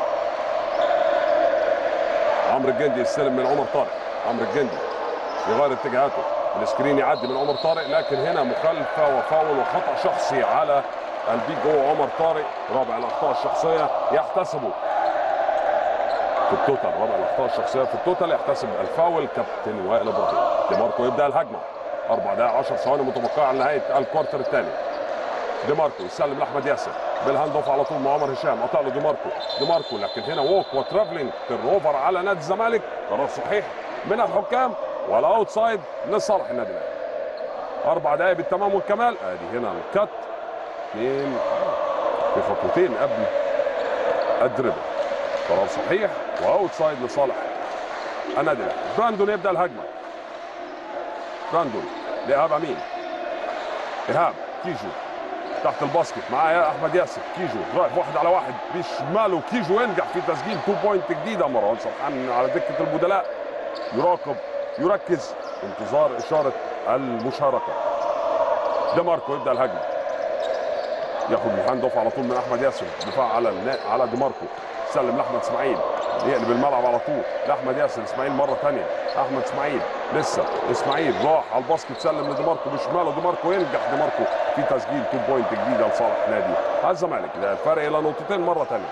عمرو الجندي يستلم من عمر طارق عمرو الجندي يغير اتجاهاته السكرين يعدي من عمر طارق لكن هنا مخالفه وفاول وخطا شخصي على البيجو عمر طارق رابع الاخطاء الشخصيه يحتسبه في التوتال رابع الاخطاء الشخصيه في التوتال يحتسب الفاول كابتن وائل ابراهيم دي ماركو يبدا الهجمه اربع دقائق 10 ثواني متبقيه على نهايه الكوارتر الثاني دي ماركو يسلم لاحمد ياسر بالهاند اوف على طول مع عمر هشام قطع له دي ماركو دي ماركو لكن هنا ووك وترافلينج تيرن اوفر على نادي الزمالك قرار صحيح من الحكام والاوت سايد لصالح النادي الاهلي اربع دقائق بالتمام والكمال ادي هنا الكت اثنين في خطوتين قبل الدريبل قرار صحيح واوت سايد لصالح النادي الاهلي براندون يبدا الهجمه براندون لايهاب امين ايهاب كيجو تحت الباسكت معاه احمد ياسر كيجو رايح واحد على واحد بشماله كيجو ينجح في تسجيل 2 بوينت جديده مروان سرحان على دكه البدلاء يراقب يركز انتظار اشاره المشاركه ده ماركو يبدا الهجمه ياخد الهاند اوف على طول من احمد ياسر دفاع على النا... على دي ماركو سلم لاحمد اسماعيل يقلب الملعب على طول لاحمد ياسر اسماعيل مره ثانيه احمد اسماعيل لسه اسماعيل راح على الباسكت سلم لدي ماركو بشماله دي ماركو ينجح دي ماركو في تسجيل 2 بوينت جديده لصالح نادي الزمالك ده الفرق الى نقطتين مره ثانيه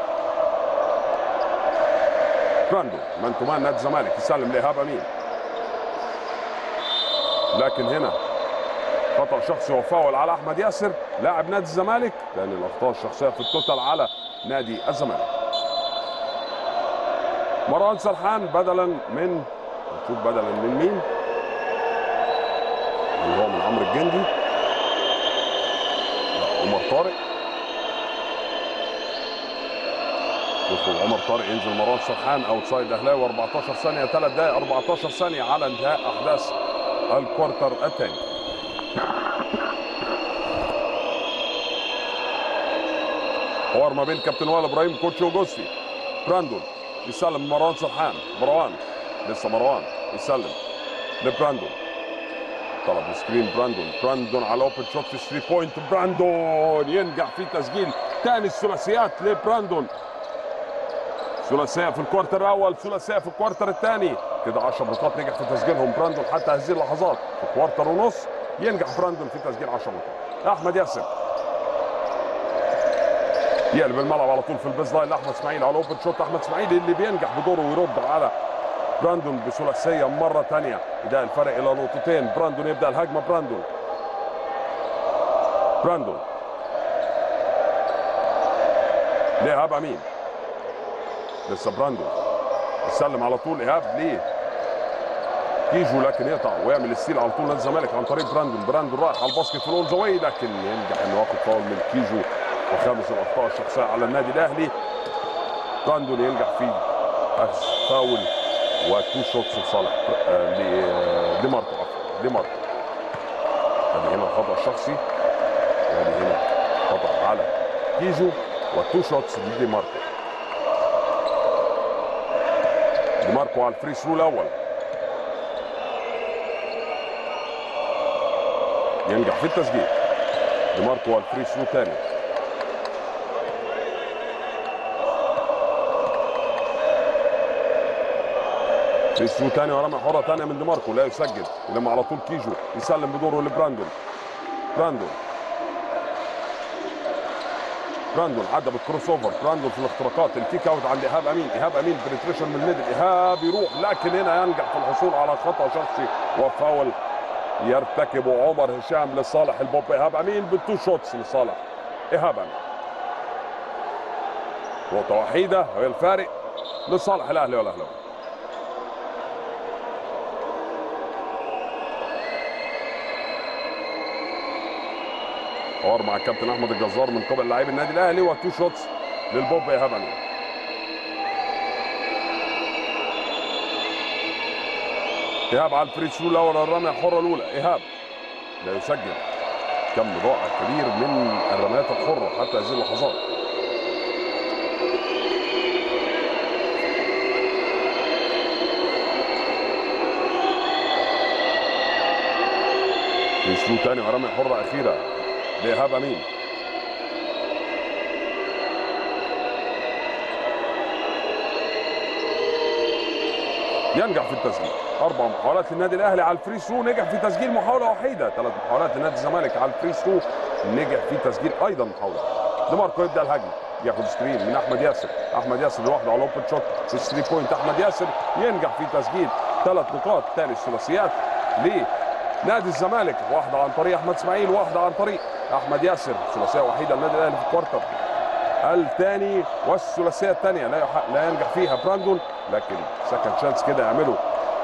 براندو مان تو مان نادي الزمالك يسلم لايهاب امين لكن هنا خطا شخصي وفاول على احمد ياسر لاعب نادي الزمالك لان الاخطاء الشخصيه في التوتال على نادي الزمالك مروان سرحان بدلا من نشوف بدلا من مين اللي هو من عمرو الجندي لا، عمر طارق يخرج عمر طارق ينزل مروان سرحان اوت سايد اهلاوي 14 ثانيه 3 دقائق 14 ثانيه على انتهاء احداث الكوارتر الثاني حوار ما بين كابتن وائل ابراهيم كوتش اوجوستي براندون يسلم مروان سرحان مروان لسه مروان يسلم لبراندون طلب سكرين براندون براندون على اوبن شوت في 3 بوينت براندون ينجح في تسجيل ثاني الثلاثيات لبراندون ثلاثيه في الكوارتر الاول ثلاثيه في الكوارتر الثاني كده 10 نقاط نجح في تسجيلهم براندون حتى هذه اللحظات في كوارتر ونص ينجح براندون في تسجيل 10 نقاط احمد ياسر يقلب الملعب على طول في البيز لاين لاحمد اسماعيل على اوبن شوت احمد اسماعيل اللي بينجح بدوره ويرد على براندون بثلاثيه مره ثانيه ده الفرق الى نقطتين براندون يبدا الهجمه براندون براندون لايهاب امين لسه براندون يسلم على طول ايهاب ليه كيجو لكن يقطع ويعمل الستيل على طول نادي الزمالك عن طريق براندون براندون رايح على الباسكت في الاول زواي لكن ينجح انه ياخد فاول من كيجو وخامس الاخطاء الشخصيه على النادي الاهلي براندون ينجح في اخذ فاول وتو شوتس لصالح آه، ل- دي ماركو عفوا دي ماركو ادي هنا الخطا الشخصي وادي هنا خطا على كيجو وتو شوتس لدي ماركو دي ماركو على الفري ثرو الاول ينجح في التسجيل دي ماركو على الفري ثرو ثاني فري ثرو ثاني ورمى حره ثانيه من دي ماركو لا يسجل لما على طول كيجو يسلم بدوره لبراندون براندون براندون عدى بالكروس اوفر براندون في الاختراقات الكيك اوت عند ايهاب امين ايهاب امين بريتريشن من الميدل ايهاب يروح لكن هنا ينجح في الحصول على خطا شخصي وفاول يرتكبه عمر هشام لصالح البوب ايهاب امين بالتو شوتس لصالح ايهاب امين نقطة وحيدة هي الفارق لصالح الاهلي والاهلاوي حوار مع الكابتن احمد الجزار من قبل لاعبي النادي الاهلي وتو شوتس للبوب ايهاب امين ايهاب على الفري ثرو الاول الرميه الحره الاولى ايهاب لا يسجل كم ضائع كبير من الرميات الحره حتى هذه اللحظات فري ثرو ثاني ورميه حره اخيره لايهاب امين ينجح في التسجيل اربع محاولات للنادي الاهلي على الفري ثرو نجح في تسجيل محاوله وحيده ثلاث محاولات لنادي الزمالك على الفري ثرو نجح في تسجيل ايضا محاوله دي ماركو يبدا الهجمه ياخد سكرين من احمد ياسر احمد ياسر لوحده على اوبن شوت في 3 بوينت احمد ياسر ينجح في تسجيل ثلاث نقاط ثاني الثلاثيات نادي الزمالك واحده عن طريق احمد اسماعيل واحده عن طريق احمد ياسر ثلاثيه وحيده للنادي الاهلي في الكوارتر الثاني والثلاثيه الثانيه لا يحق لا ينجح فيها براندون لكن سكند شانس كده يعمله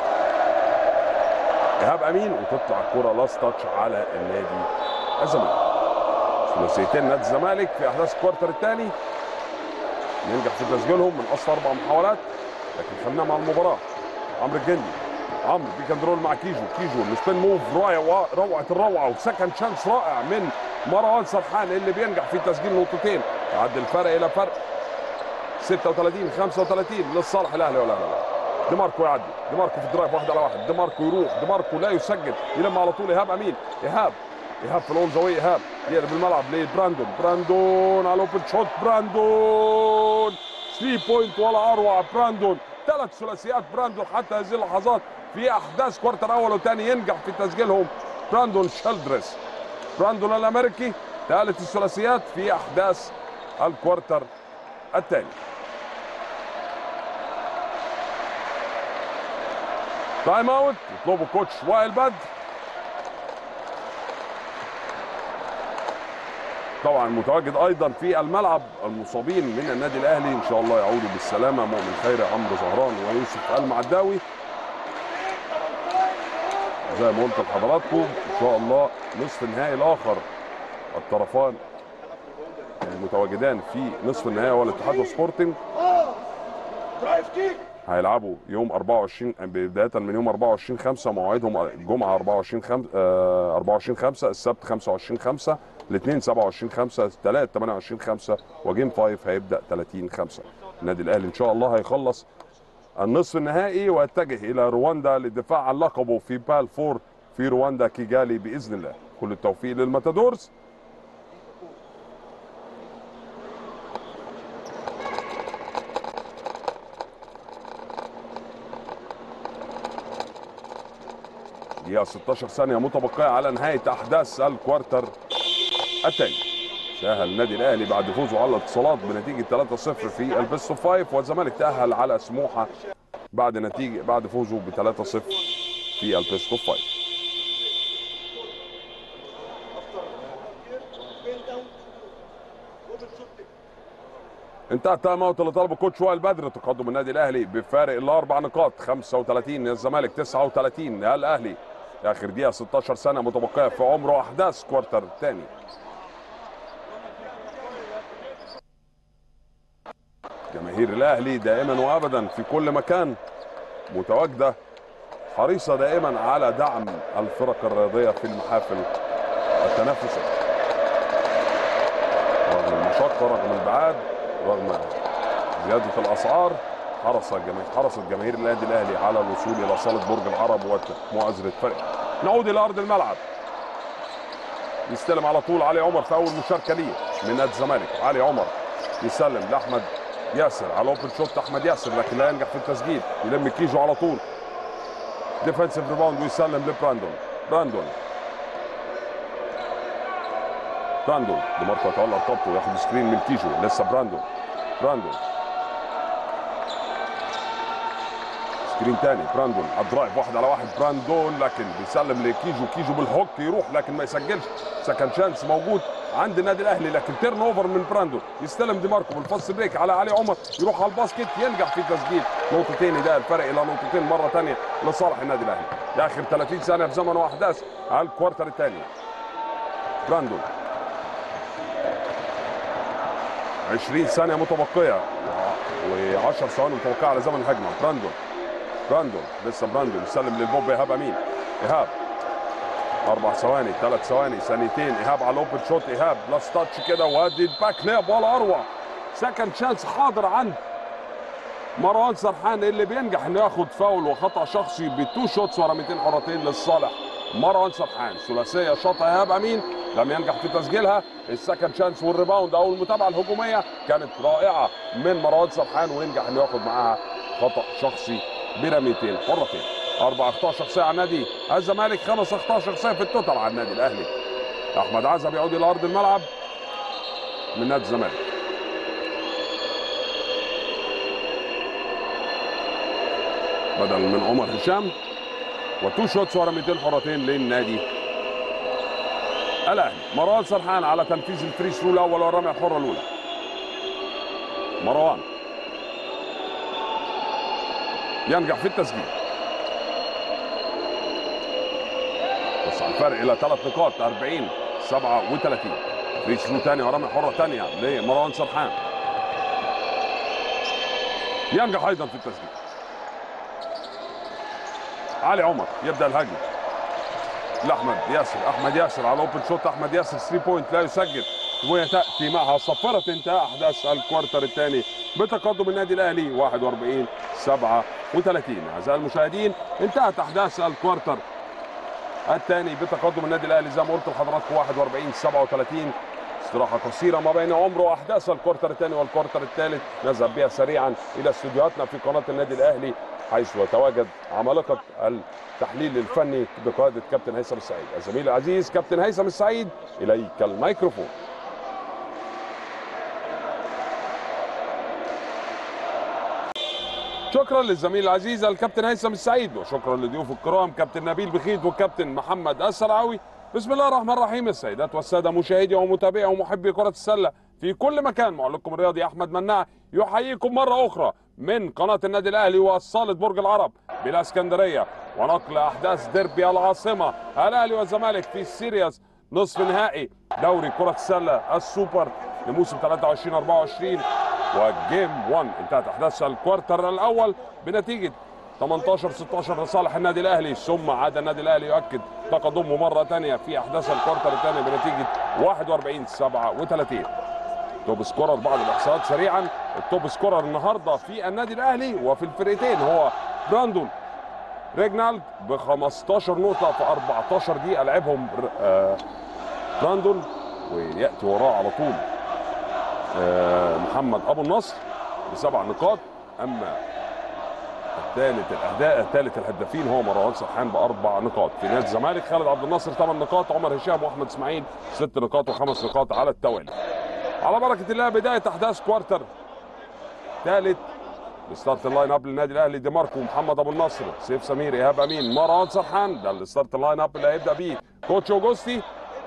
ايهاب امين وتطلع الكره لاست تاتش على النادي الزمالك ثلاثيتين نادي الزمالك في احداث الكوارتر الثاني ينجح في تسجيلهم من اصل اربع محاولات لكن خلينا مع المباراه عمرو الجندي عمرو بيك اند رول مع كيجو كيجو السبين موف رائع روعه الروعه وسكند شانس رائع من مروان سرحان اللي بينجح في تسجيل نقطتين يعدي الفرق الى فرق 36 35 للصالح الاهلي ولا لا دي ماركو يعدي دي ماركو في الدرايف واحد على واحد دي ماركو يروح دي ماركو لا يسجل يلم على طول ايهاب امين ايهاب ايهاب في الاول زاويه ايهاب يقلب الملعب لبراندون براندون على اوبن شوت براندون 3 بوينت ولا اروع براندون ثلاث ثلاثيات براندون حتى هذه اللحظات في احداث كوارتر اول وثاني ينجح في تسجيلهم براندون شيلدرس براندون الامريكي ثالث الثلاثيات في احداث الكوارتر الثاني تايم اوت يطلبه كوتش وائل بدر طبعا متواجد ايضا في الملعب المصابين من النادي الاهلي ان شاء الله يعودوا بالسلامه مؤمن خيري عمرو زهران ويوسف المعداوي زي ما قلت لحضراتكم ان شاء الله نصف النهائي الاخر الطرفان المتواجدان في نصف النهائي هو الاتحاد وسبورتنج هيلعبوا يوم 24 بدايه من يوم 24 5 موعدهم الجمعه 24 5 24 5 السبت 25 5 الاثنين 27 5 الثلاث 28 5 وجيم 5 هيبدا 30 5 النادي الاهلي ان شاء الله هيخلص النصف النهائي ويتجه الى رواندا للدفاع عن لقبه في بال فور في رواندا كيجالي باذن الله كل التوفيق للماتادورز دقيقة 16 ثانية متبقية على نهاية أحداث الكوارتر الثاني تأهل النادي الأهلي بعد فوزه على الاتصالات بنتيجة 3-0 في البيست اوف 5 والزمالك تأهل على سموحة بعد نتيجة بعد فوزه ب 3-0 في البيست اوف 5 انتهى التايم اوت اللي طلبه كوتش وائل بدر تقدم النادي الاهلي بفارق الاربع نقاط 35 الزمالك 39 الاهلي اخر دقيقه 16 سنه متبقيه في عمره احداث كوارتر الثاني جماهير الاهلي دائما وابدا في كل مكان متواجده حريصه دائما على دعم الفرق الرياضيه في المحافل التنافسيه رغم المشقه رغم الابعاد رغم زياده الاسعار حرص جماهير حرصت جماهير النادي الاهلي على الوصول الى صاله برج العرب ومؤازره فرق نعود الى ارض الملعب يستلم على طول علي عمر في اول مشاركه ليه من نادي الزمالك علي عمر يسلم لاحمد ياسر على اوبن شوت احمد ياسر لكن لا ينجح في التسجيل يلم كيجو على طول ديفensive ريباوند ويسلم لبراندون براندون براندون دي ماركو يتولى رقبته وياخد سكرين من كيجو لسه براندون براندون سكرين تاني براندون على الدرايف واحد على واحد براندون لكن بيسلم لكيجو كيجو بالهوك يروح لكن ما يسجلش سكند شانس موجود عند النادي الاهلي لكن تيرن اوفر من براندون يستلم دي ماركو بالفاست بريك على علي عمر يروح على الباسكت ينجح في تسجيل نقطتين ده الفرق الى نقطتين مره ثانيه لصالح النادي الاهلي ده اخر 30 ثانيه في زمن واحداث على الكوارتر الثاني براندون 20 ثانيه متبقيه و10 ثواني متوقعه على زمن الهجمه براندون براندون لسه براندون يسلم للبوب ايهاب امين ايهاب اربع ثواني ثلاث ثواني ثانيتين ايهاب على الاوبن شوت ايهاب لاست تاتش كده وادي الباك لاب ولا اروع سكند شانس حاضر عند مروان سرحان اللي بينجح انه ياخد فاول وخطا شخصي بتو شوتس ورميتين حرتين للصالح مروان سرحان ثلاثيه شاطها ايهاب امين لم ينجح في تسجيلها السكند شانس والريباوند او المتابعه الهجوميه كانت رائعه من مروان سرحان وينجح انه ياخد معاها خطا شخصي برميتين حرتين اربع اخطاء شخصيه على نادي الزمالك خمس اخطاء شخصيه في التوتال على النادي الاهلي احمد عزب يعود الى ارض الملعب من نادي الزمالك بدل من عمر هشام وتو شوتس ورميتين حرتين للنادي الاهلي مروان سرحان على تنفيذ الفري ثرو الاول والرميه الحره الاولى مروان ينجح في التسجيل وسع الفرق الى ثلاث نقاط 40 37 فري ثرو ثاني ورميه حره ثانيه لمروان سرحان ينجح ايضا في التسجيل علي عمر يبدا الهجمه لاحمد ياسر احمد ياسر على اوبن شوت احمد ياسر 3 بوينت لا يسجل وتاتي معها صفره انتهاء احداث الكوارتر الثاني بتقدم النادي الاهلي 41 37 اعزائي المشاهدين انتهت احداث الكوارتر الثاني بتقدم النادي الاهلي زي ما قلت لحضراتكم 41 37 استراحه قصيره ما بين عمر واحداث الكوارتر الثاني والكوارتر الثالث نذهب بها سريعا الى استديوهاتنا في قناه النادي الاهلي حيث يتواجد عمالقه التحليل الفني بقياده كابتن هيثم السعيد الزميل العزيز كابتن هيثم السعيد اليك الميكروفون شكرا للزميل العزيز الكابتن هيثم السعيد وشكرا لضيوف الكرام كابتن نبيل بخيت والكابتن محمد السرعاوي بسم الله الرحمن الرحيم السيدات والساده مشاهدي ومتابعي ومحبي كره السله في كل مكان معلقكم الرياضي احمد مناع يحييكم مره اخرى من قناه النادي الاهلي وصاله برج العرب بالاسكندريه ونقل احداث ديربي العاصمه الاهلي والزمالك في سيريس نصف نهائي دوري كره السله السوبر لموسم 23 24 وجيم 1 انتهت احداث الكوارتر الاول بنتيجه 18 16 لصالح النادي الاهلي ثم عاد النادي الاهلي يؤكد تقدمه مره ثانيه في احداث الكوارتر الثاني بنتيجه 41 37 توب سكورر بعض الاحصاءات سريعا التوب سكورر النهارده في النادي الاهلي وفي الفرقتين هو براندون ريجنالد ب 15 نقطه في 14 دقيقه لعبهم آه براندون وياتي وراه على طول آه محمد ابو النصر بسبع نقاط اما الثالث الاهداء الثالث الهدافين هو مروان سرحان باربع نقاط في نادي الزمالك خالد عبد الناصر ثمان نقاط عمر هشام واحمد اسماعيل ست نقاط وخمس نقاط على التوالي على بركه الله بدايه احداث كوارتر ثالث الستارت اللاين اب للنادي الاهلي دي ماركو محمد ابو النصر سيف سمير ايهاب امين مروان سرحان ده الستارت اللاين اب اللي هيبدا بيه كوتش اوجوستي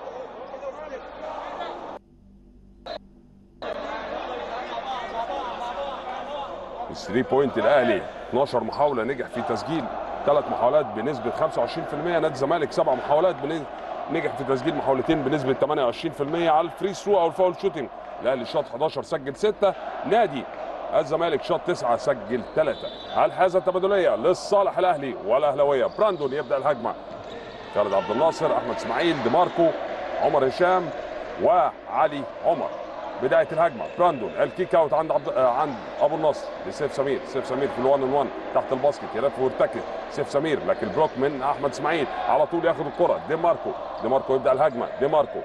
الثري بوينت الاهلي 12 محاوله نجح في تسجيل ثلاث محاولات بنسبه 25% نادي الزمالك سبع محاولات نجح في تسجيل محاولتين بنسبه 28% على الفري ثرو او الفاول شوتنج الاهلي شاط 11 سجل 6 نادي الزمالك شاط 9 سجل 3 على الحازه التبادليه للصالح الاهلي والاهلاويه براندون يبدا الهجمه خالد عبد الناصر احمد اسماعيل دي ماركو عمر هشام وعلي عمر بدايه الهجمه براندون الكيك اوت عند عبد عند ابو النصر لسيف سمير سيف سمير في الوان ان 1 تحت الباسكت يلف ويرتكز سيف سمير لكن بلوك من احمد اسماعيل على طول ياخد الكره دي ماركو دي ماركو يبدا الهجمه دي ماركو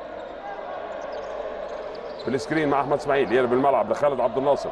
في السكرين مع احمد اسماعيل يقلب الملعب لخالد عبد الناصر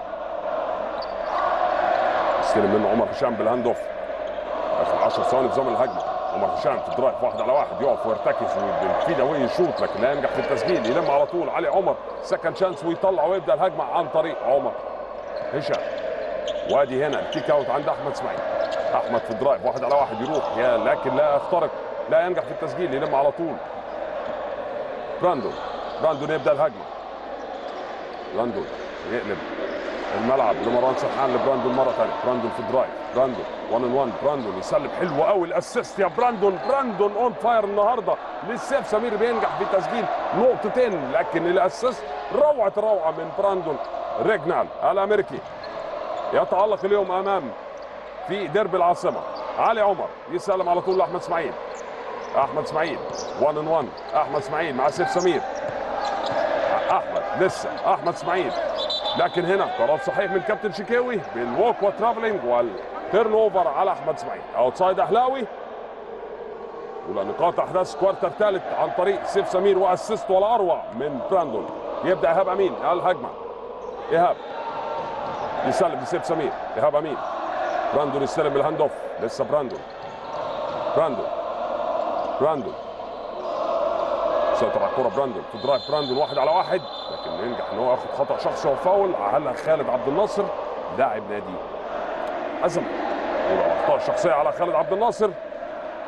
استلم منه عمر هشام بالهاند اوف اخر 10 ثواني في زمن الهجمه عمر هشام في الدرايف واحد على واحد يقف ويرتكز وفي داوي يشوط لكن لا ينجح في التسجيل يلم على طول علي عمر سكند شانس ويطلع ويبدا الهجمه عن طريق عمر هشام وادي هنا الكيك اوت عند احمد اسماعيل احمد في الدرايف واحد على واحد يروح يا لكن لا يخترق لا ينجح في التسجيل يلم على طول براندون براندون يبدا الهجمه براندون يقلب الملعب لمروان سرحان لبراندون مره ثانيه براندون في الدرايف براندون 1 ان 1 براندون يسلم حلو قوي الاسيست يا براندون براندون اون فاير النهارده للسيف سمير بينجح في تسجيل نقطتين لكن الاسيست روعه روعه من براندون ريجنال الامريكي يتالق اليوم امام في ديربي العاصمه علي عمر يسلم على طول لاحمد اسماعيل احمد اسماعيل 1 ان 1 احمد اسماعيل مع سيف سمير احمد لسه احمد اسماعيل لكن هنا قرار صحيح من كابتن شكاوي بالووك وترافلينج والتيرن اوفر على احمد اسماعيل اوتسايد اهلاوي اولى نقاط احداث كوارتر ثالث عن طريق سيف سمير واسيست ولا اروع من براندون يبدا ايهاب امين الهجمه ايهاب يسلم لسيف سمير ايهاب امين براندون يستلم بالهاند اوف لسه براندون براندون براندون سيطر على الكره براندون في درايف براندون واحد على واحد لكن ينجح ان هو ياخد خطا شخصي وفاول على خالد عبد الناصر لاعب نادي الزمالك اخطاء شخصيه على خالد عبد الناصر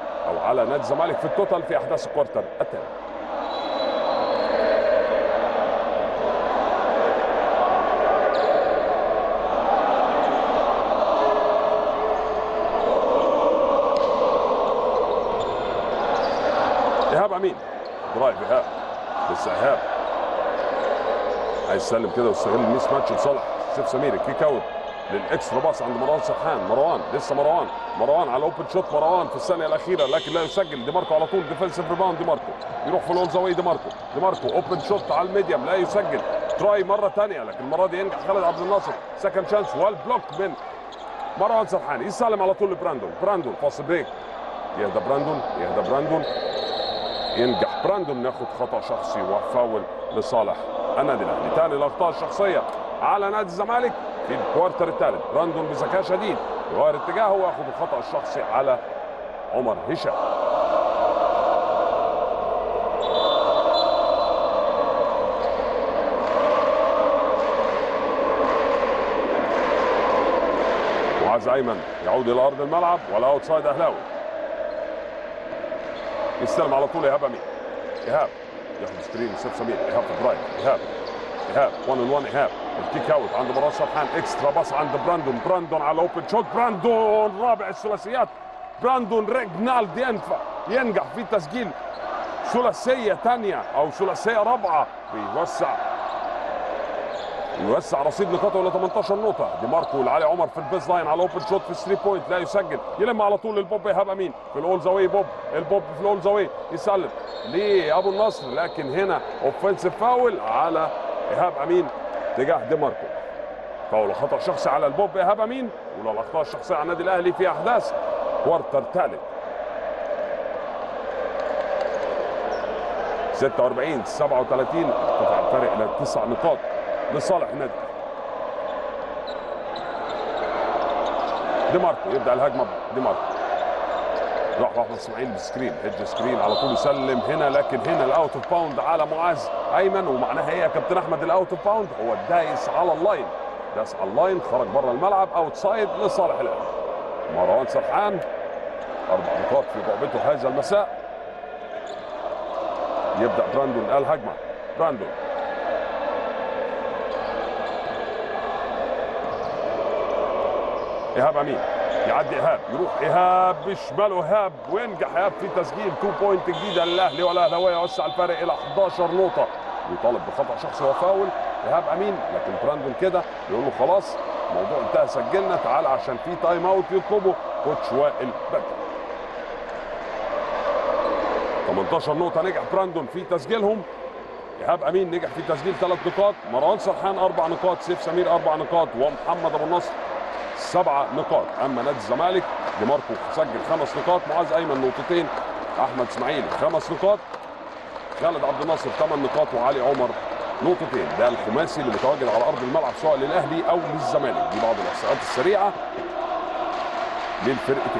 على نادي الزمالك في التوتال في احداث الكوارتر الثاني ايهاب امين درايف ايهاب لسه ايهاب عايز يسلم كده ويستغل الميس ماتش لصالح سيف سمير الكيك اوت للاكسترا باص عند مروان سرحان مروان لسه مروان مروان على اوبن شوت مروان في الثانيه الاخيره لكن لا يسجل دي ماركو على طول ديفensive ريباوند دي ماركو يروح في الاول زاويه دي ماركو دي ماركو اوبن شوت على الميديم لا يسجل تراي مره ثانيه لكن المره دي ينجح خالد عبد الناصر سكند شانس والبلوك من مروان سرحان يسلم على طول لبراندون براندون فاصل بريك يهدى براندون يهدى براندون ينجح براندون ياخد خطا شخصي وفاول لصالح النادي الاهلي ثاني الاخطاء الشخصيه على نادي الزمالك في الكوارتر الثالث براندون بذكاء شديد يغير اتجاهه وياخد الخطا الشخصي على عمر هشام معاذ ايمن يعود الى ارض الملعب ولا اوتسايد اهلاوي يستلم على طول ايهاب امين ايهاب ياخد سكرين سيف سمير ايهاب في درايف ايهاب ايهاب 1 ان 1 ايهاب الكيك اوت عند مراد سرحان اكسترا باص عند براندون براندون على اوبن شوت براندون رابع الثلاثيات براندون ريجنالد ينفع ينجح في تسجيل ثلاثيه ثانيه او ثلاثيه رابعه بيوسع يوسع رصيد نقاطه الى 18 نقطه دي ماركو لعلي عمر في البيز لاين على اوبن شوت في 3 بوينت لا يسجل يلم على طول البوب ايهاب امين في الاول زاويه بوب البوب في الاول زاويه يسلم لابو النصر لكن هنا اوفنسيف فاول على ايهاب امين تجاه دي ماركو فاول خطا شخصي على البوب ايهاب امين ولا الاخطاء الشخصيه على النادي الاهلي في احداث كوارتر ثالث 46 37 ارتفع الفارق الى تسع نقاط لصالح النادي دي ماركو يبدا الهجمه دي ماركو راح احمد اسماعيل بالسكرين هيد سكرين على طول يسلم هنا لكن هنا الاوت اوف باوند على معاذ ايمن ومعناها ايه يا كابتن احمد الاوت اوف باوند هو دايس على اللاين داس على اللاين خرج بره الملعب اوت سايد لصالح الاهلي مروان سرحان اربع نقاط في لعبته هذا المساء يبدا براندون الهجمه براندون ايهاب امين يعدي ايهاب يروح ايهاب بشماله ايهاب وينجح ايهاب في تسجيل 2 بوينت جديده للاهلي والاهلاويه يوسع الفارق الى 11 نقطه يطالب بخطا شخصي وفاول ايهاب امين لكن براندون كده يقول له خلاص الموضوع انتهى سجلنا تعال عشان في تايم اوت يطلبه كوتش وائل بدر 18 نقطه نجح براندون في تسجيلهم ايهاب امين نجح في تسجيل ثلاث نقاط مروان سرحان اربع نقاط سيف سمير اربع نقاط ومحمد ابو النصر سبع نقاط اما نادي الزمالك دي ماركو سجل خمس نقاط معاذ ايمن نقطتين احمد اسماعيل خمس نقاط خالد عبد الناصر ثمان نقاط وعلي عمر نقطتين ده الخماسي اللي متواجد على ارض الملعب سواء للاهلي او للزمالك دي بعض الاحصاءات السريعه للفرقتين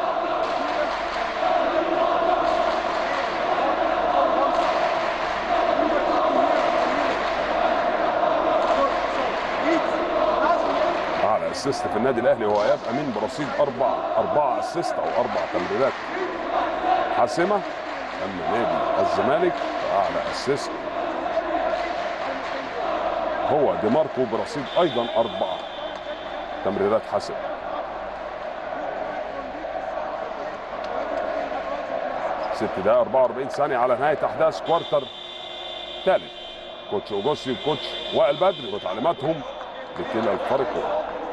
اعلى اسيست في النادي الاهلي هو اياب امين برصيد اربع اربعه اسيست او اربع تمريرات حاسمه اما نادي الزمالك اعلى اسيست هو دي ماركو برصيد ايضا اربعه تمريرات حاسمه ست دقائق 44 ثانيه على نهايه احداث كوارتر ثالث كوتش اوجوسي وكوتش وائل بدر وتعليماتهم لكلا الفريقين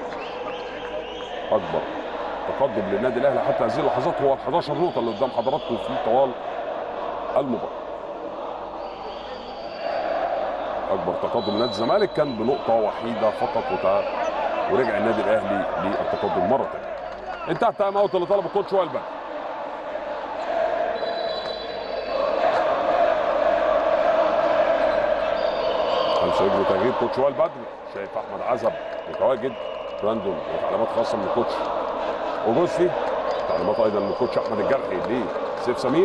اكبر تقدم للنادي الاهلي حتى هذه اللحظات هو ال 11 نقطه اللي قدام حضراتكم في طوال المباراه اكبر تقدم لنادي الزمالك كان بنقطه وحيده فقط وتع... ورجع النادي الاهلي للتقدم مره ثانيه انتهى التايم اوت اللي طلبه كوتش وائل بدر هل سيجري تغيير كوتش وائل بدر شايف احمد عزب متواجد براندون وتعليمات خاصه من الكوتش اوجوستي تعليمات ايضا من الكوتش احمد الجرحي لسيف سمير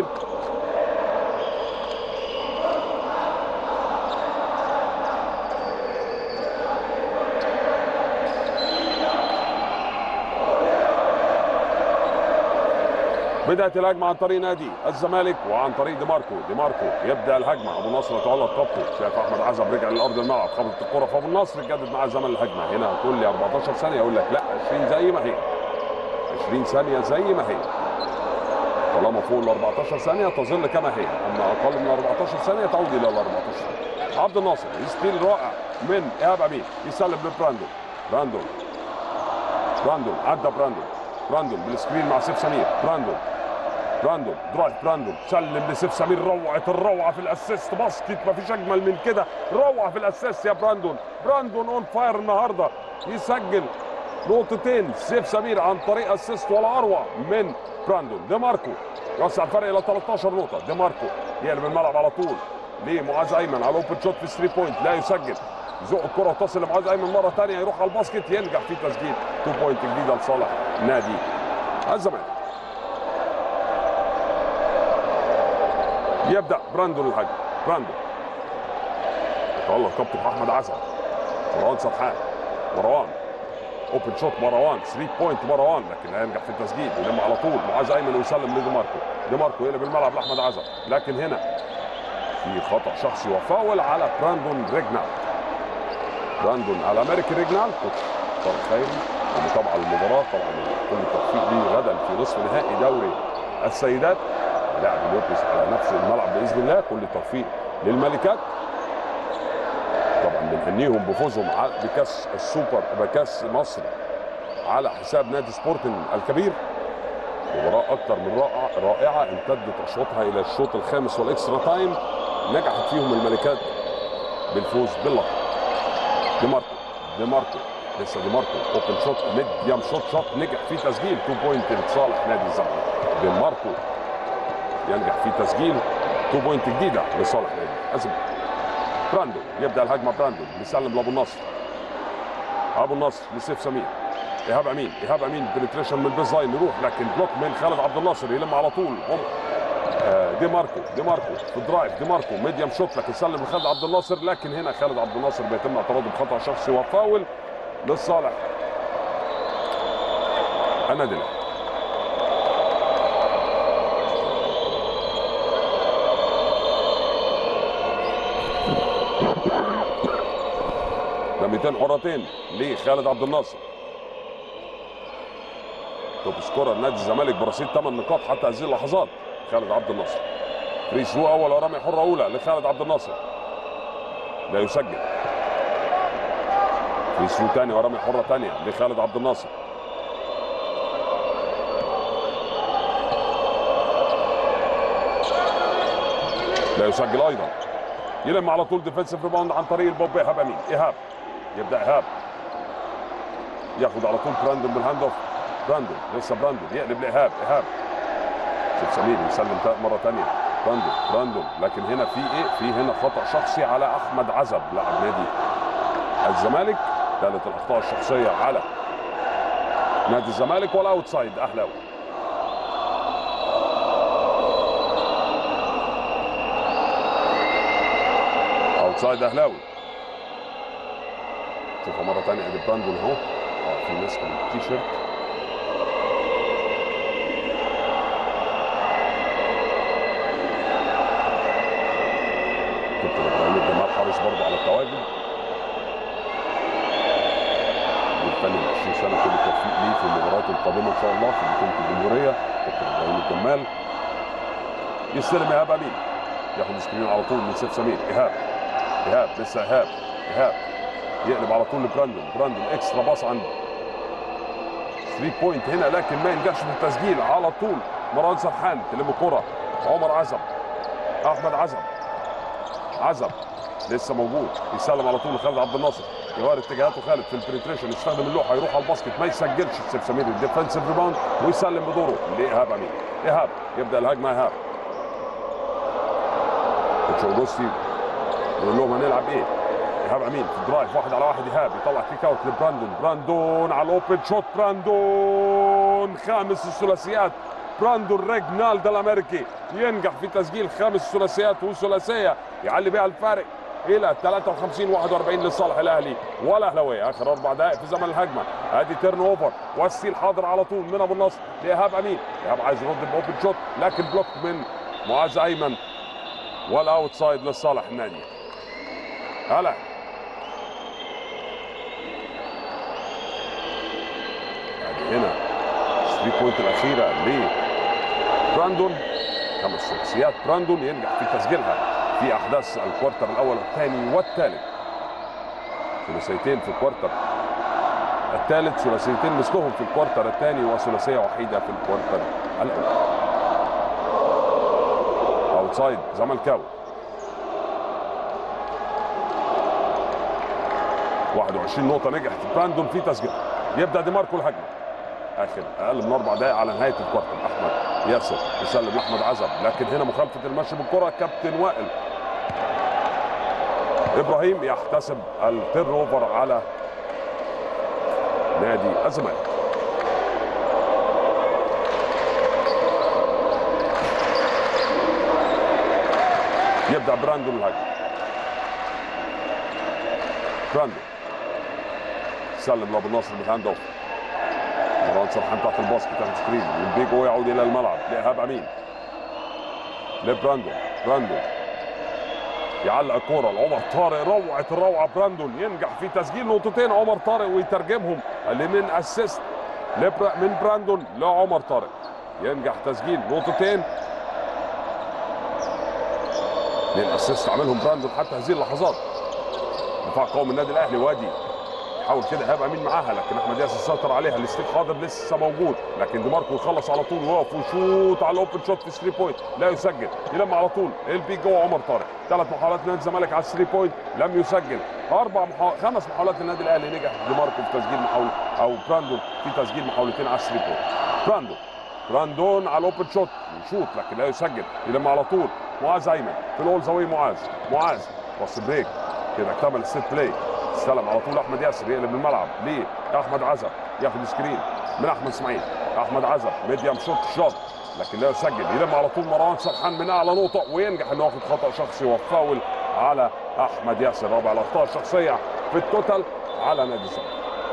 بدأت الهجمة عن طريق نادي الزمالك وعن طريق دي ماركو دي ماركو يبدأ الهجمة أبو نصر يتولى قبطه شايف أحمد عزب رجع لأرض الملعب خبطت الكرة في أبو النصر جدد معاه زمن الهجمة هنا هتقول لي 14 ثانية أقول لك لا 20 زي ما هي 20 ثانية زي ما هي طالما فوق ال 14 ثانية تظل كما هي أما أقل من 14 ثانية تعود إلى ال 14 ثانية عبد الناصر ستيل رائع من إيهاب أمين يسلم لبراندون براندون براندون عدى براندون براندون بالسكرين مع سيف سمير براندون براندون درايف براندون سلم لسيف سمير روعة الروعة في الاسيست باسكت ما فيش اجمل من كده روعة في الاسيست يا براندون براندون اون فاير النهارده يسجل نقطتين سيف سمير عن طريق اسيست ولا اروع من براندون دي ماركو يوسع الفرق الى 13 نقطة دي ماركو يقلب الملعب على طول لمعاذ ايمن على اوبن شوت في 3 بوينت لا يسجل يزق الكرة وتصل لمعاذ ايمن مرة ثانية يروح على الباسكت ينجح في تسجيل 2 بوينت جديدة لصالح نادي الزمالك يبدا براندون الهجمه براندون يتولى كابتن احمد عزم مروان سرحان مروان اوبن شوت مروان 3 بوينت مروان لكن لا ينجح في التسجيل يلم على طول معاذ ايمن ويسلم لدي ماركو دي ماركو يقلب الملعب لاحمد عزم لكن هنا في خطا شخصي وفاول على براندون ريجنال براندون على امريكي ريجنال كوتش طارق خيري ومتابعه المباراه طبعا كل التوفيق ليه غدا في نصف نهائي دوري السيدات لاعب اليوبلس على نفس الملعب باذن الله كل التوفيق للملكات طبعا بنهنيهم بفوزهم ع- بكاس السوبر بكاس مصر على حساب نادي سبورتنج الكبير مباراة أكثر من رائعة رائعة امتدت أشواطها إلى الشوط الخامس والإكسترا تايم نجحت فيهم الملكات بالفوز باللقب دي ماركو دي ماركو لسه دي ماركو اوبن شوت ميديم شوت شوت نجح في تسجيل 2 بوينت لصالح نادي الزمالك دي ماركو ينجح في تسجيل 2 بوينت جديده لصالح نادي الزمالك براندو يبدا الهجمه براندو بيسلم لابو النصر ابو النصر لسيف سمير ايهاب امين ايهاب امين بنتريشن من البيز لاين يروح لكن بلوك من خالد عبد الناصر يلم على طول هم آه، دي ماركو دي ماركو في الدرايف دي ماركو ميديم شوت لكن سلم لخالد عبد الناصر لكن هنا خالد عبد الناصر بيتم اعتراضه بخطا شخصي وفاول للصالح النادي الأهلي. رميتين حرتين لخالد عبد الناصر توب سكورر نادي الزمالك برصيد 8 نقاط حتى هذه اللحظات خالد عبد الناصر فري ثرو اول ورمي حره اولى لخالد عبد الناصر لا يسجل فري ثرو ثاني ورمي حره ثانيه لخالد عبد الناصر لا يسجل ايضا يلم على طول ديفensive ريباوند عن طريق البوب ايهاب امين ايهاب يبدا ايهاب ياخد على طول براندون بالهاند اوف براندون لسه براندون يقلب لايهاب ايهاب شوف سمير يسلم تا- مره ثانيه براندون براندون لكن هنا في ايه؟ في هنا خطا شخصي على احمد عزب لاعب نادي الزمالك ثالث الاخطاء الشخصيه على نادي الزمالك والاوتسايد اهلاوي اوتسايد اهلاوي شوفها مره ثانيه ادي براندون اهو اه في ماسك التيشيرت كابتن ابراهيم الجمال حريص برضه على التواجد والفني ال 20 سنه كل التوفيق ليه في المباريات القادمه ان شاء الله في بطوله الجمهوريه كابتن ابراهيم الجمال يستلم ايهاب امين ياخد سكرين على طول من سيف سمير ايهاب ايهاب لسه ايهاب ايهاب يقلب على طول لبراندون براندون اكسترا باص عند 3 بوينت هنا لكن ما ينجحش في التسجيل على طول مروان سرحان تلم كرة عمر عزب احمد عزب عزب لسه موجود يسلم على طول لخالد عبد الناصر يغير اتجاهاته خالد في البريتريشن يستخدم اللوحه يروح على الباسكت ما يسجلش سيف سمير الديفنسيف ريباوند ويسلم بدوره لايهاب امين ايهاب يبدا الهجمه ايهاب كوتش اوجوستي يقول لهم هنلعب ايه؟ ايهاب امين في درايف واحد على واحد ايهاب يطلع كيك اوت لبراندون براندون على الاوبن شوت براندون خامس الثلاثيات براندون ريجنالد الامريكي ينجح في تسجيل خامس ثلاثيات وثلاثيه يعلي بها الفارق الى 53 41 لصالح الاهلي والاهلاويه اخر اربع دقائق في زمن الهجمه ادي تيرن اوفر والستيل حاضر على طول من ابو النصر لايهاب امين ايهاب عايز يرد باوبن شوت لكن بلوك من معاذ ايمن والاوت سايد لصالح النادي هلا ادي هنا 3 بوينت الاخيره لبراندون خمس ثلاثيات براندون ينجح في تسجيلها في احداث الكوارتر الاول والثاني والثالث ثلاثيتين في الكوارتر الثالث ثلاثيتين مثلهم في الكوارتر الثاني وثلاثيه وحيده في الكوارتر الاول اوتسايد زملكاوي 21 نقطة نجحت براندون في تسجيلها يبدأ دي ماركو الهجمة آخر أقل من أربع دقائق على نهاية الكوارتر أحمد ياسر يسلم لأحمد عزب لكن هنا مخالفة المشي بالكرة كابتن وائل إبراهيم يحتسب التيرن أوفر على نادي الزمالك يبدأ براندون الهجمة براندون سلم لابو النصر بالهاند اوف مروان سرحان تحت الباسكت تحت سكرين البيجو يعود الى الملعب لايهاب امين لبراندون براندون يعلق الكوره لعمر طارق روعه الروعه براندون ينجح في تسجيل نقطتين عمر طارق ويترجمهم لمن اسيست من براندون لعمر طارق ينجح تسجيل نقطتين من اسيست عملهم براندون حتى هذه اللحظات دفاع قوي من النادي الاهلي وادي حاول كده هيبقى مين معاها لكن احمد ياسر سيطر عليها الاستيك حاضر لسه موجود لكن دي ماركو يخلص على طول ويقف ويشوط على الاوبن شوت في 3 بوينت لا يسجل يلم على طول البي جوه عمر طارق ثلاث محاولات نادي الزمالك على 3 بوينت لم يسجل اربع محا... خمس محاولات للنادي الاهلي نجح دي ماركو في تسجيل محاول او براندون في تسجيل محاولتين على 3 بوينت براندون براندون على الاوبن شوت يشوط لكن لا يسجل يلم على طول معاذ ايمن في الاول زاويه معاذ معاذ باص بريك كده اكتمل الست بلاي استلم على طول احمد ياسر يقلب الملعب ليه احمد عزب ياخد سكرين من احمد اسماعيل احمد عزب ميديم شوت شوت لكن لا يسجل يلم على طول مروان سرحان من اعلى نقطه وينجح انه ياخد خطا شخصي وفاول على احمد ياسر رابع الاخطاء الشخصيه في التوتال على نادي الزمالك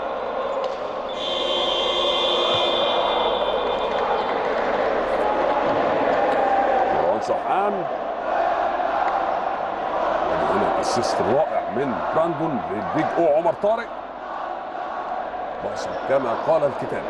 مروان سرحان هنا الاسيست الرائع من براندون للبيج او عمر طارق باص كما قال الكتاب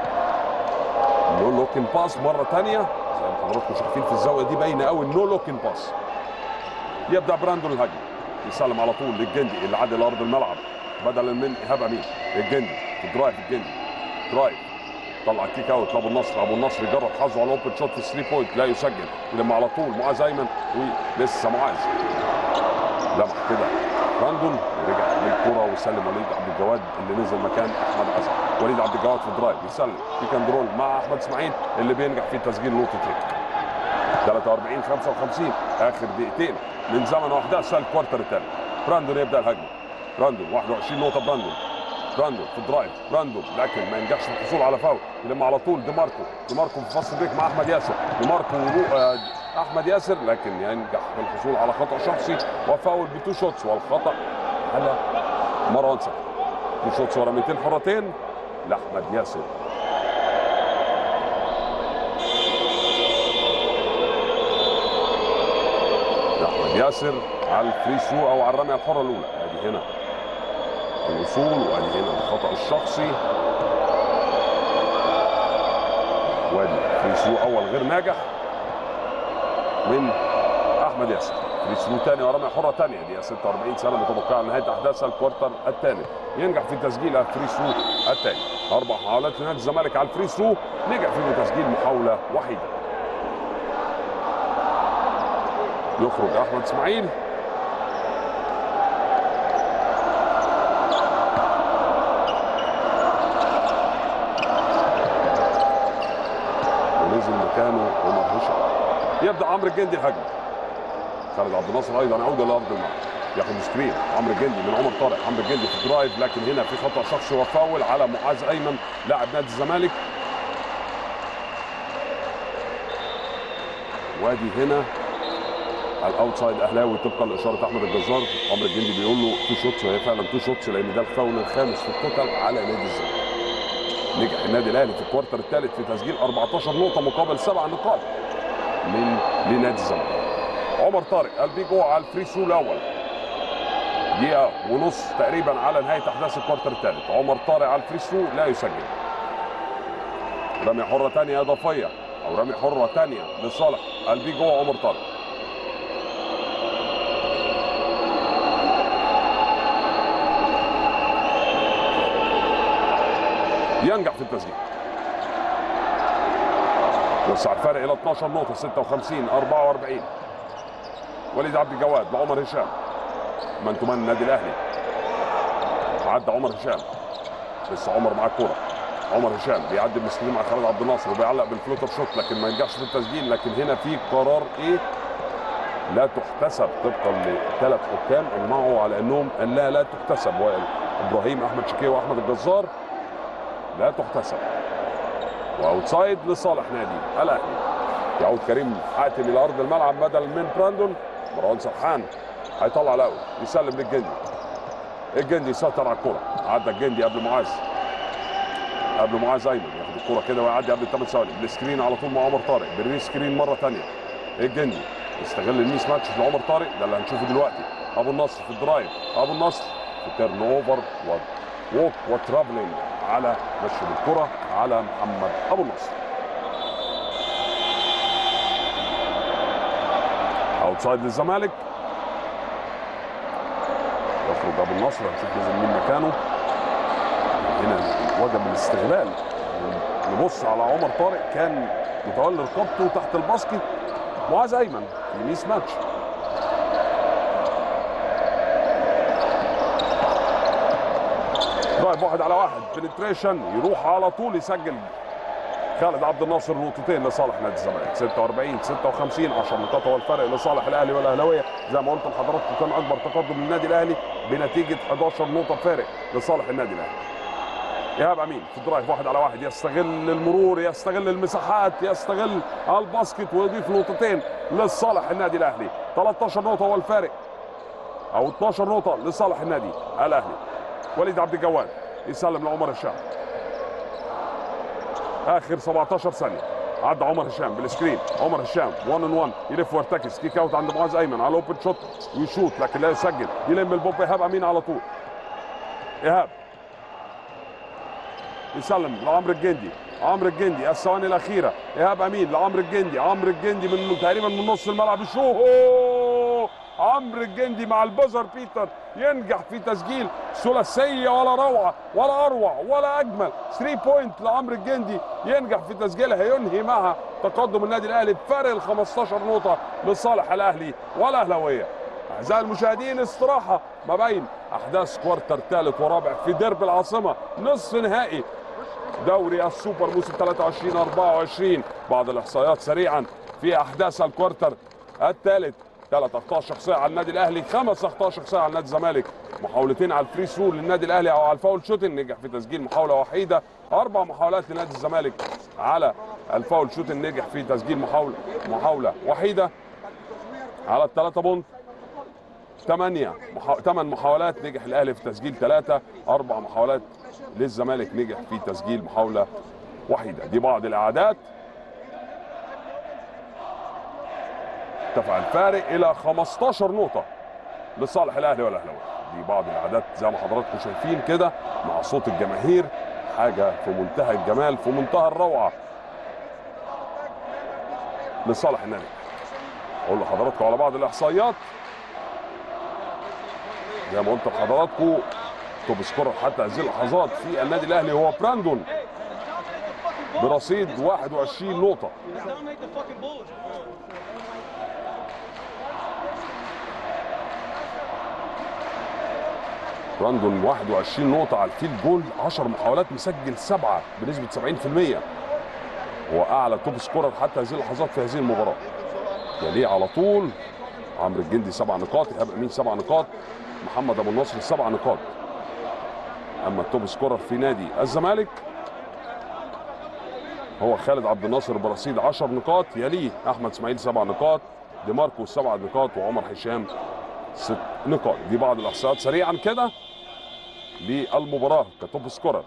نو لوكن باس مره ثانيه زي ما حضراتكم شايفين في الزاويه دي باينه قوي النو لوكن باس يبدا براندون الهجمه يسلم على طول للجندي اللي عدى لارض الملعب بدلا من ايهاب امين الجندي في درايف الجندي درايف طلع كيك اوت لابو النصر ابو النصر يجرب حظه على اوبن شوت في 3 بوينت لا يسجل لما على طول معاذ ايمن ولسه معاذ لمح كده براندون رجع للكرة وسلم وليد عبد الجواد اللي نزل مكان احمد عزب وليد عبد الجواد في درايف يسلم بيك اند رول مع احمد اسماعيل اللي بينجح في تسجيل نقطتين 43 55 اخر دقيقتين من زمن واحداث الكوارتر الثاني براندون يبدا الهجمه براندون 21 نقطه براندون براندون في الدرايف براندون لكن ما ينجحش في الحصول على فاول يلم على طول دي ماركو دي ماركو في فصل بريك مع احمد ياسر دي ماركو آه احمد ياسر لكن ينجح في الحصول على خطا شخصي وفاول بتو شوتس والخطا على مروان سعد تو شوتس ورميتين حرتين لاحمد ياسر احمد ياسر على الفري ثرو او على الرميه الحره الاولى ادي هنا الوصول وادي هنا الخطا الشخصي وادي فري ثرو اول غير ناجح من احمد ياسر فري ثرو ثاني ورميه حره ثانيه دي 46 سنه متوقعه لنهايه احداث الكوارتر الثاني ينجح في تسجيل الفري ثرو الثاني اربع محاولات لنادي الزمالك على الفري ثرو نجح في تسجيل محاوله وحيده يخرج احمد اسماعيل ونزل مكانه عمر هشام يبدا عمرو الجندي الهجمه خالد عبد الناصر ايضا يعود الى ارض الملعب ياخد سكرين عمرو الجندي من عمر طارق عمرو الجندي في الدرايف لكن هنا في خطا شخصي وفاول على معاذ ايمن لاعب نادي الزمالك وادي هنا على الاوتسايد اهلاوي طبقا لاشاره احمد الجزار عمرو الجندي بيقول له تو شوتس وهي فعلا تو شوتس لان ده الفاول الخامس في التوتال على نادي الزمالك نجح النادي الاهلي في الكوارتر الثالث في تسجيل 14 نقطه مقابل سبع نقاط من لنادي الزمالك عمر طارق البيجو على الفري ثرو الاول دقيقه ونص تقريبا على نهايه احداث الكوارتر الثالث عمر طارق على الفري ثرو لا يسجل رمي حره ثانيه اضافيه او رمي حره ثانيه لصالح البيجو وعمر طارق ينجح في التسجيل يوسع الفرق الى 12 نقطه 56 44 وليد عبد الجواد لعمر هشام من تمن النادي الاهلي عدى عمر هشام لسه عمر معاه الكوره عمر هشام بيعدي بالسكرين مع خالد عبد الناصر وبيعلق بالفلوتر شوت لكن ما ينجحش في التسجيل لكن هنا في قرار ايه لا تحتسب طبقا لثلاث حكام اجمعوا على انهم ان لا لا تحتسب وائل ابراهيم احمد شكيه واحمد الجزار لا تحتسب واوتسايد لصالح نادي الاهلي يعود كريم حاتم الى ارض الملعب بدل من براندون مروان سرحان هيطلع الاول يسلم للجندي الجندي سيطر على الكره عدى الجندي قبل معاذ قبل معاذ ايمن ياخد الكره كده ويعدي قبل الثمان ثواني بالسكرين على طول مع عمر طارق بالري سكرين مره ثانيه الجندي يستغل الميس ماتش لعمر طارق ده اللي هنشوفه دلوقتي ابو النصر في الدرايف ابو النصر في تيرن اوفر ووك وترافلينج على مشي بالكره على محمد ابو النصر اوتسايد للزمالك يخرج ابو النصر هنشوف نزل مين مكانه هنا وجب الاستغلال نبص على عمر طارق كان متولي رقبته تحت الباسكت معاذ ايمن في ميس ماتش درايف واحد على واحد بنتريشن يروح على طول يسجل خالد عبد الناصر نقطتين لصالح نادي الزمالك 46 56 10 نقاط هو الفرق لصالح الاهلي والاهلاويه زي ما قلت لحضراتكم كان اكبر تقدم للنادي الاهلي بنتيجه 11 نقطه فارق لصالح النادي الاهلي ايهاب امين في الدرايف واحد على واحد يستغل المرور يستغل المساحات يستغل الباسكت ويضيف نقطتين لصالح النادي الاهلي 13 نقطه هو الفارق او 12 نقطه لصالح النادي الاهلي وليد عبد الجواد يسلم لعمر هشام اخر 17 ثانيه عدى عمر هشام بالسكرين عمر هشام 1 ان 1 يلف ويرتكز كيك اوت عند معاذ ايمن على اوبن شوت ويشوت لكن لا يسجل يلم البوب ايهاب امين على طول ايهاب يسلم لعمرو الجندي عمرو الجندي الثواني الاخيره ايهاب امين لعمرو الجندي عمرو الجندي من تقريبا من نص الملعب يشوه عمرو الجندي مع البزر بيتر ينجح في تسجيل ثلاثيه ولا روعه ولا اروع ولا اجمل 3 بوينت لعمرو الجندي ينجح في تسجيلها ينهي معها تقدم النادي الاهلي بفرق ال 15 نقطه لصالح الاهلي والاهلاويه اعزائي المشاهدين استراحه ما بين احداث كوارتر ثالث ورابع في درب العاصمه نصف نهائي دوري السوبر موسم 23 24 بعض الاحصائيات سريعا في احداث الكوارتر الثالث ثلاث اخطاء شخصيه على النادي الاهلي خمس اخطاء شخصيه على نادي الزمالك محاولتين على الفري ثرو للنادي الاهلي او على الفاول شوتنج نجح في تسجيل محاوله وحيده اربع محاولات لنادي الزمالك على الفاول شوتنج نجح في تسجيل محاوله محاوله وحيده على الثلاثه بونت ثمانية محا... ثمان محاولات نجح الاهلي في تسجيل ثلاثة اربع محاولات للزمالك نجح في تسجيل محاولة وحيدة دي بعض الاعادات ارتفع الفارق الى 15 نقطة لصالح الاهلي والاهلاويه دي بعض الاعداد زي ما حضراتكم شايفين كده مع صوت الجماهير حاجة في منتهى الجمال في منتهى الروعة لصالح النادي اقول لحضراتكم على بعض الاحصائيات زي ما قلت لحضراتكم توب سكورر حتى هذه اللحظات في النادي الاهلي هو براندون برصيد 21 نقطة Don't make the fucking bullets. براندون 21 نقطة على الفيلد جول 10 محاولات مسجل سبعة بنسبة 70% هو أعلى توب سكورر حتى هذه اللحظات في هذه المباراة يليه على طول عمرو الجندي سبع نقاط إيهاب أمين سبع نقاط محمد أبو النصر سبع نقاط أما التوب سكورر في نادي الزمالك هو خالد عبد الناصر برصيد 10 نقاط يليه أحمد إسماعيل سبع نقاط دي ماركو سبع نقاط وعمر هشام ست نقاط دي بعض الاحصائيات سريعا كده للمباراه كتوب سكورر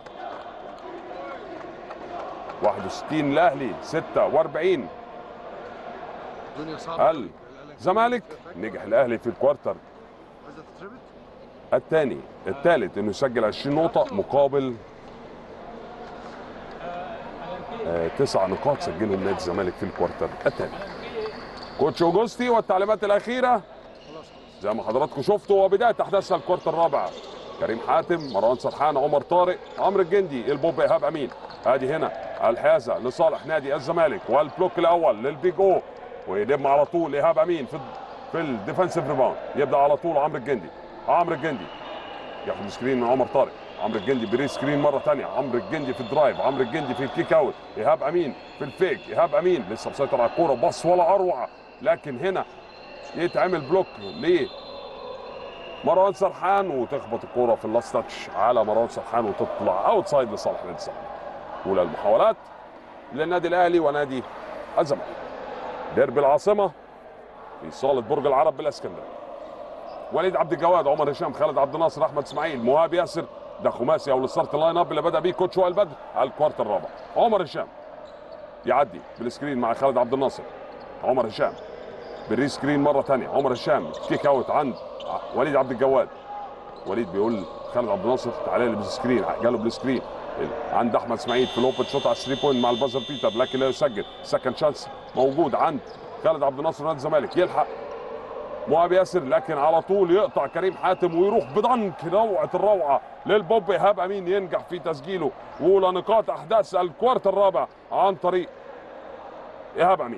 61 الاهلي 46 الدنيا صعبه هل زمالك نجح الاهلي في الكوارتر عايزه تتربط الثاني الثالث انه يسجل 20 نقطه مقابل آه تسع نقاط سجلهم نادي الزمالك في الكوارتر الثاني كوتش اوجوستي والتعليمات الاخيره خلاص خلاص زي ما حضراتكم شفتوا وبدايه احداث الكوارتر الرابع كريم حاتم مروان سرحان عمر طارق عمرو الجندي البوب ايهاب امين ادي هنا الحيازه لصالح نادي الزمالك والبلوك الاول للبيج او ويلم على طول ايهاب امين في في الديفensive ريباوند يبدا على طول عمرو الجندي عمرو الجندي ياخد سكرين من عمر طارق عمرو الجندي بري سكرين مره ثانيه عمرو الجندي في الدرايف عمرو الجندي في الكيك اوت ايهاب امين في الفيك ايهاب امين لسه مسيطر على الكوره بص ولا اروع لكن هنا يتعمل بلوك ليه مروان سرحان وتخبط الكوره في اللاست تاتش على مروان سرحان وتطلع اوت سايد لصالح نادي الزمالك اولى المحاولات للنادي الاهلي ونادي الزمالك ديربي العاصمه في صاله برج العرب بالاسكندريه وليد عبد الجواد عمر هشام خالد عبد الناصر احمد اسماعيل مهاب ياسر ده خماسي او الستارت لاين اب اللي بدا بيه كوتش وائل بدر على الكوارتر الرابع عمر هشام يعدي بالسكرين مع خالد عبد الناصر عمر هشام بالري سكرين مره ثانيه عمر هشام كيك اوت عند وليد عبد الجواد وليد بيقول خالد عبد الناصر تعالى لي بالسكرين جاله بالسكرين عند احمد اسماعيل في الاوبن شوت على 3 بوينت مع البازر بيتر لكن لا يسجل سكند شانس موجود عند خالد عبد الناصر نادي الزمالك يلحق مهاب ياسر لكن على طول يقطع كريم حاتم ويروح بدنك روعه الروعه للبوب ايهاب امين ينجح في تسجيله اولى نقاط احداث الكوارت الرابع عن طريق ايهاب امين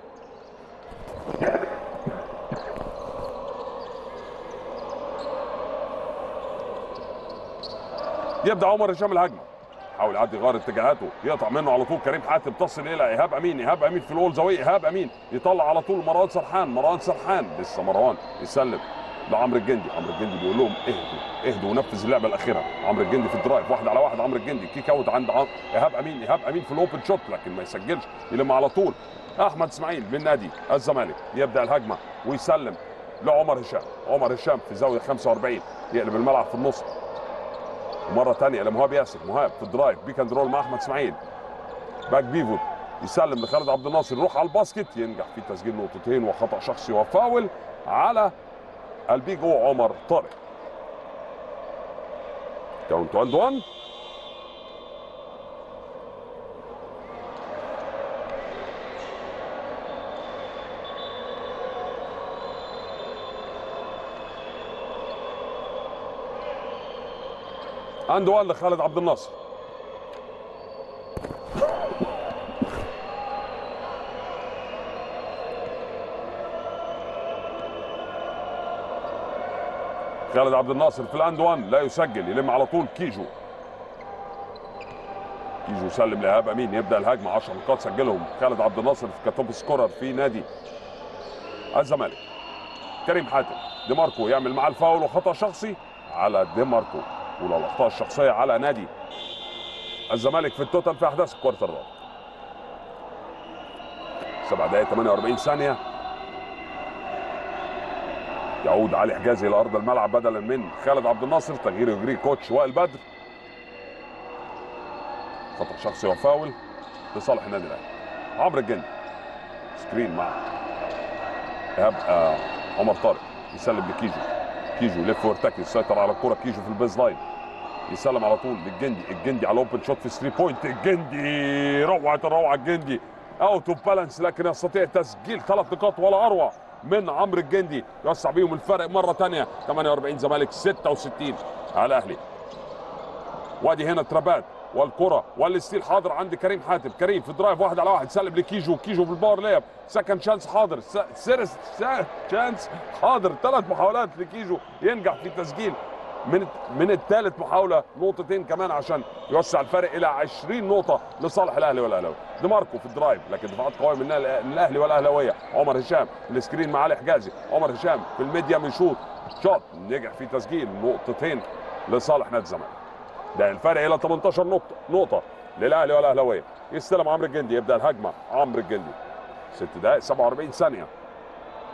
يبدا عمر هشام الهجمه حاول يعدي غير اتجاهاته يقطع منه على طول كريم حاتم تصل الى ايهاب امين ايهاب امين في الاول زاويه ايهاب امين يطلع على طول مروان سرحان مروان سرحان لسه مروان يسلم لعمرو الجندي عمرو الجندي بيقول لهم اهدوا اهدوا ونفذ اللعبه الاخيره عمرو الجندي في الدرايف واحد على واحد عمرو الجندي كيك اوت عند عم... ايهاب امين ايهاب امين في الاوبن شوت لكن ما يسجلش يلم على طول احمد اسماعيل من نادي الزمالك يبدا الهجمه ويسلم لعمر هشام عمر هشام في زاويه 45 يقلب الملعب في النص ومره ثانيه لمهاب ياسر مهاب في الدرايف بيك اند رول مع احمد اسماعيل باك بيفوت يسلم لخالد عبد الناصر يروح على الباسكت ينجح في تسجيل نقطتين وخطا شخصي وفاول على البيج او عمر طارق كاونت 1 1 عنده وان لخالد عبد الناصر خالد عبد الناصر في الاند وان لا يسجل يلم على طول كيجو كيجو يسلم لايهاب امين يبدا الهجمه 10 نقاط سجلهم خالد عبد الناصر كتوب سكورر في نادي الزمالك كريم حاتم دي ماركو يعمل معاه الفاول وخطا شخصي على دي ماركو ولو الاخطاء الشخصيه على نادي الزمالك في التوتال في احداث الكوارتر الرابع 7 دقائق 48 ثانيه يعود علي حجازي الى ارض الملعب بدلا من خالد عبد الناصر تغيير يجري كوتش وائل بدر خطا شخصي وفاول لصالح النادي الاهلي عمرو الجندي سكرين مع ايهاب آه عمر طارق يسلم لكيجو كيجو لف وارتكز يسيطر على الكره كيجو في البيز لاين يسلم على طول للجندي الجندي على اوبن شوت في 3 بوينت الجندي روعه الروعه الجندي اوت اوف بالانس لكن يستطيع تسجيل ثلاث نقاط ولا اروع من عمرو الجندي يوسع بيهم الفرق مره ثانيه 48 زمالك 66 على الاهلي وادي هنا ترابات والكره والستيل حاضر عند كريم حاتم كريم في درايف واحد على واحد سلم لكيجو كيجو بالباور ليب سكند شانس حاضر سيرس شانس حاضر ثلاث محاولات لكيجو ينجح في تسجيل من من الثالث محاوله نقطتين كمان عشان يوسع الفرق الى 20 نقطه لصالح الاهلي والاهلاوي دي ماركو في الدرايف لكن دفاعات قويه من الاهلي والاهلاويه عمر هشام السكرين مع علي حجازي عمر هشام في الميديا من شوط شوت نجح في تسجيل نقطتين لصالح نادي الزمالك ده الفرق الى 18 نقطه نقطه للاهلي والاهلاويه يستلم عمرو الجندي يبدا الهجمه عمرو الجندي 6 دقائق 47 ثانيه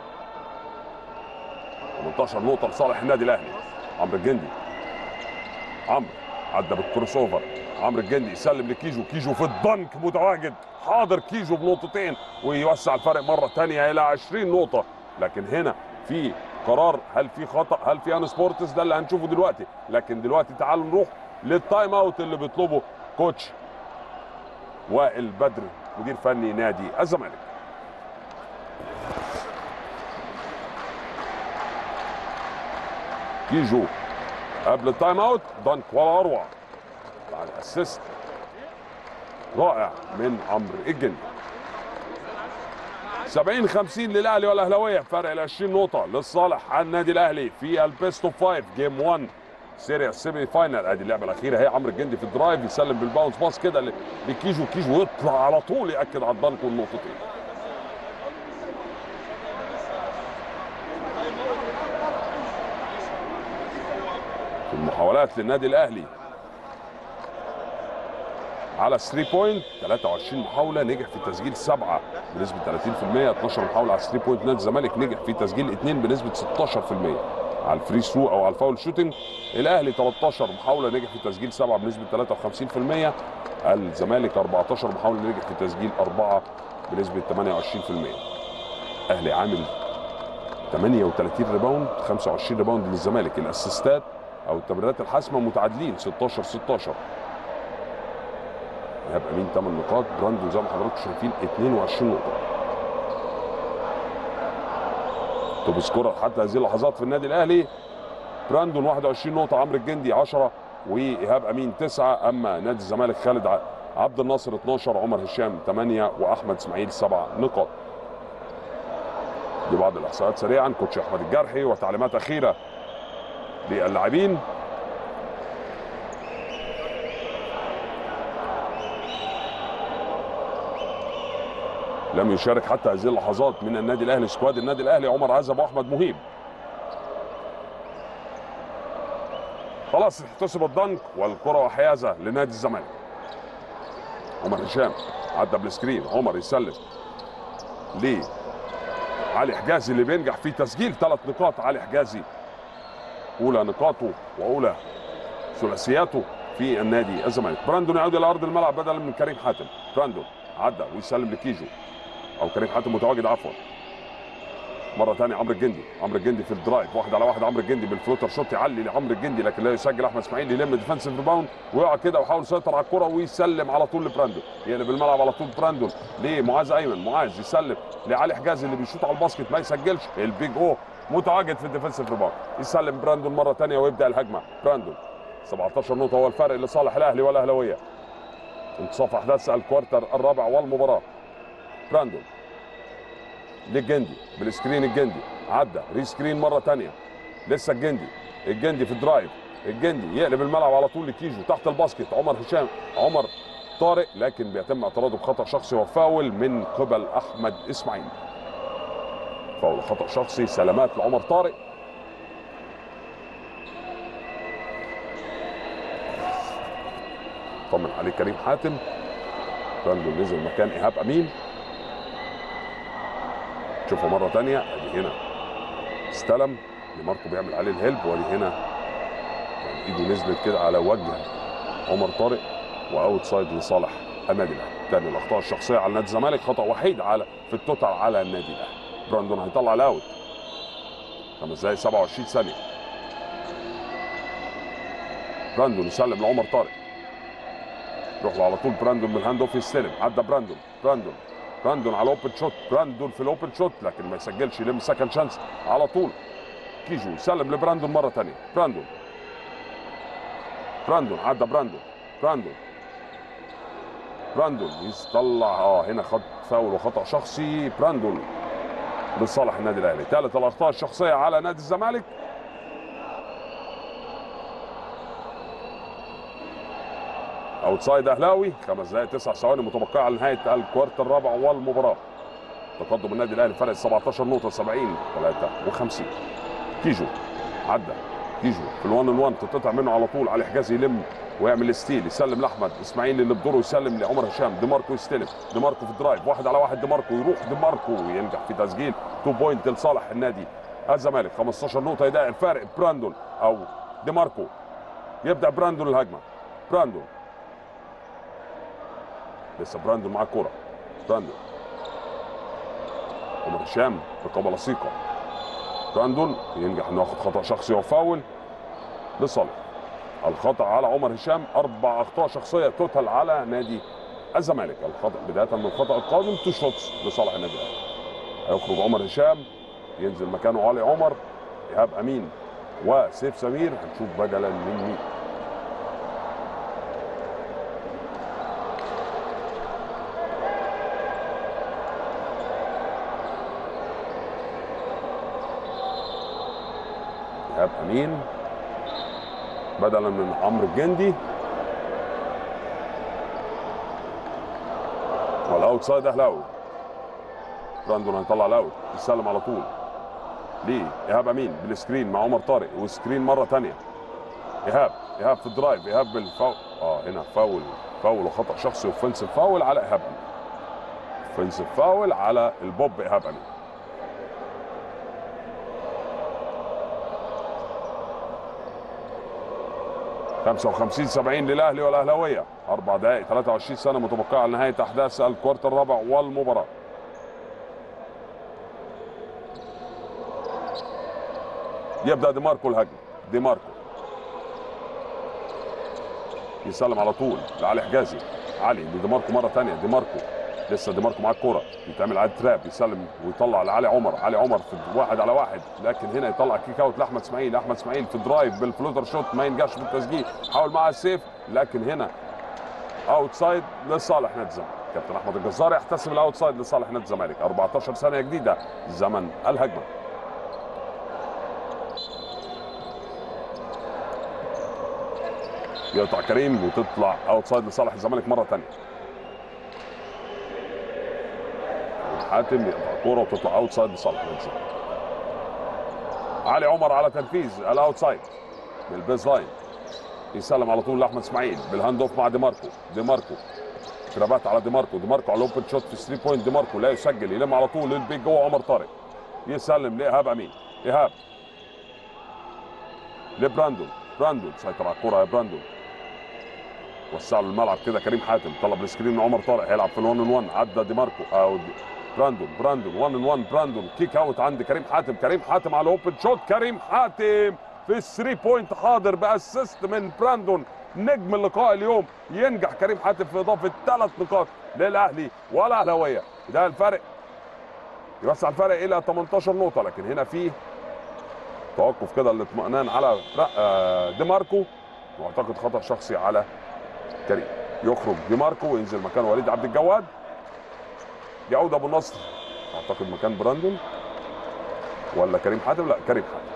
18 نقطه لصالح النادي الاهلي عمرو الجندي عمرو عدى بالكروس اوفر عمرو الجندي يسلم لكيجو كيجو في الضنك متواجد حاضر كيجو بنقطتين ويوسع الفرق مره ثانيه الى 20 نقطه لكن هنا في قرار هل في خطا هل في ان سبورتس ده اللي هنشوفه دلوقتي لكن دلوقتي تعالوا نروح للتايم اوت اللي بيطلبه كوتش وائل بدر مدير فني نادي الزمالك كيجو قبل التايم اوت دانك ولا اروع بعد اسيست رائع من عمرو الجندي 70 50 للاهلي والاهلاويه فرق ال 20 نقطه للصالح على النادي الاهلي في البيست اوف 5 جيم 1 سيريا سيمي فاينل ادي اللعبه الاخيره هي عمرو الجندي في الدرايف يسلم بالباونس باس كده ل- لكيجو كيجو يطلع على طول ياكد على الدنك والنقطتين في المحاولات للنادي الاهلي على 3 بوينت 23 محاوله نجح في تسجيل سبعه بنسبه 30% 12 محاوله على 3 بوينت نادي الزمالك نجح في تسجيل اثنين بنسبه 16% على الفري ثرو او على الفاول شوتنج الاهلي 13 محاوله نجح في تسجيل سبعه بنسبه 53% الزمالك 14 محاوله نجح في تسجيل اربعه بنسبه 28% اهلي عامل 38 ريباوند 25 ريباوند للزمالك الاسيستات او التمريرات الحاسمه متعادلين 16 16 ايهاب امين 8 نقاط براندو زي ما حضراتكم شايفين 22 نقطه توب سكورر حتى هذه اللحظات في النادي الاهلي براندون 21 نقطه عمرو الجندي 10 وايهاب امين 9 اما نادي الزمالك خالد ع- عبد الناصر 12 عمر هشام 8 واحمد اسماعيل 7 نقاط دي بعض الاحصائيات سريعا كوتش احمد الجرحي وتعليمات اخيره للاعبين لم يشارك حتى هذه اللحظات من النادي الاهلي سكواد النادي الاهلي عمر عزب واحمد مهيب خلاص احتسب الضنك والكره وحيازه لنادي الزمالك عمر هشام عدى بالسكرين عمر يسلم ليه علي حجازي اللي بينجح في تسجيل ثلاث نقاط علي حجازي اولى نقاطه واولى ثلاثياته في النادي الزمالك براندون يعود الى ارض الملعب بدلا من كريم حاتم براندون عدى ويسلم لكيجو او كريم حاتم متواجد عفوا مره ثانيه عمرو الجندي عمرو الجندي في الدرايف واحد على واحد عمرو الجندي بالفلوتر شوت يعلي لعمرو الجندي لكن لا يسجل احمد اسماعيل يلم ديفنسيف ريباوند ويقع كده ويحاول يسيطر على الكره ويسلم على طول لبراندون يقلب الملعب على طول براندون لمعاذ ايمن معاذ يسلم لعلي حجازي اللي بيشوط على الباسكت ما يسجلش البيج او متواجد في الديفنسيف ريباوند يسلم براندون مره ثانيه ويبدا الهجمه براندون 17 نقطه هو الفرق لصالح الاهلي والاهلاويه انتصاف احداث الكوارتر الرابع والمباراه براندون للجندي بالسكرين الجندي عدى ريسكرين مره تانية لسه الجندي الجندي في الدرايف الجندي يقلب الملعب على طول لكيجو تحت الباسكت عمر هشام عمر طارق لكن بيتم اعتراضه بخطا شخصي وفاول من قبل احمد اسماعيل فاول خطا شخصي سلامات لعمر طارق طمن عليه كريم حاتم براندون نزل مكان ايهاب امين شوفوا مره تانية ادي هنا استلم ماركو بيعمل عليه الهيلب وادي هنا يعني ايده نزلت كده على وجه عمر طارق واوت سايد لصالح النادي الاهلي تاني الاخطاء الشخصيه على نادي الزمالك خطا وحيد على في التوتال على النادي الاهلي براندون هيطلع الاوت خمس دقايق 27 ثانيه براندون يسلم لعمر طارق يروح له على طول براندون بالهاند اوف يستلم عدى براندون براندون براندون على اوبن شوت براندون في الاوبن شوت لكن ما يسجلش يلم سكند شانس على طول كيجو يسلم لبراندون مره ثانيه براندون براندون عدى براندون براندون براندون يطلع اه هنا خد فاول وخطا شخصي براندون لصالح النادي الاهلي ثالث الاخطاء الشخصيه على نادي الزمالك اوتسايد اهلاوي خمس دقائق تسع ثواني متبقيه على نهايه الكوارت الرابع والمباراه تقدم النادي الاهلي فرق 17 نقطه 70 53 كيجو عدى كيجو في الوان ان 1 تتقطع منه على طول علي حجازي يلم ويعمل ستيل يسلم لاحمد اسماعيل اللي بدوره يسلم لعمر هشام دي ماركو يستلم دي ماركو في الدرايف واحد على واحد دي ماركو يروح دي ماركو وينجح في تسجيل 2 بوينت لصالح النادي الزمالك 15 نقطه يضايق الفارق براندون او دي ماركو يبدا براندون الهجمه براندون لسه براندون معاه الكوره براندون عمر هشام رقابه لصيقه براندون ينجح انه ياخد خطا شخصي وفاول لصالح الخطا على عمر هشام اربع اخطاء شخصيه توتال على نادي الزمالك الخطا بدايه من الخطا القادم تو شوتس لصالح النادي الاهلي هيخرج عمر هشام ينزل مكانه علي عمر ايهاب امين وسيف سمير هنشوف بدلا من مين ايهاب امين بدلا من عمرو الجندي والاوت سايد اهلاوي براندون هيطلع الاوت يسلم على طول ليه ايهاب امين بالسكرين مع عمر طارق وسكرين مره ثانيه ايهاب ايهاب في الدرايف ايهاب بالفاول اه هنا فاول فاول وخطا شخصي اوفنسيف فاول على ايهاب امين اوفنسيف فاول على البوب ايهاب امين خمسة وخمسين سبعين للأهلي والأهلاوية أربع دقائق 23 سنة متبقية على نهاية أحداث الكوارت الرابع والمباراة يبدأ دي ماركو الهجمة دي ماركو يسلم على طول لعلي حجازي علي دي ماركو مرة ثانية دي ماركو لسه دي ماركو معاه الكورة يتعمل على تراب يسلم ويطلع لعلي عمر علي عمر في واحد على واحد لكن هنا يطلع كيك اوت لاحمد اسماعيل احمد اسماعيل في درايف بالفلوتر شوت ما ينجحش بالتسجيل حاول معاه السيف لكن هنا اوت سايد لصالح نادي الزمالك كابتن احمد الجزار يحتسب الاوت سايد لصالح نادي الزمالك 14 سنه جديده زمن الهجمه يقطع كريم وتطلع اوت سايد لصالح الزمالك مره ثانيه حاتم يقطع الكوره وتطلع اوت سايد لصالح نادي الزمالك علي عمر على تنفيذ الاوت سايد بالبيز لاين يسلم على طول لاحمد اسماعيل بالهاند اوف مع دي ماركو دي ماركو كرافات على دي ماركو دي ماركو على الاوبن شوت في 3 بوينت دي ماركو لا يسجل يلم على طول للبيج جوه عمر طارق يسلم لايهاب امين ايهاب لبراندون براندون سيطر على الكوره يا براندون وسع له الملعب كده كريم حاتم طلب السكرين من عمر طارق هيلعب في ال1 ان 1 عدى دي ماركو او دي براندون براندون 1 ان 1 براندون كيك اوت عند كريم حاتم كريم حاتم على اوبن شوت كريم حاتم في الثري بوينت حاضر باسيست من براندون نجم اللقاء اليوم ينجح كريم حاتم في اضافه ثلاث نقاط للاهلي والاهلاويه ده الفرق يوسع الفرق الى 18 نقطه لكن هنا في توقف كده الاطمئنان على دي ماركو واعتقد خطا شخصي على كريم يخرج دي ماركو وينزل مكان وليد عبد الجواد يعود ابو النصر اعتقد مكان براندون ولا كريم حاتم لا كريم حاتم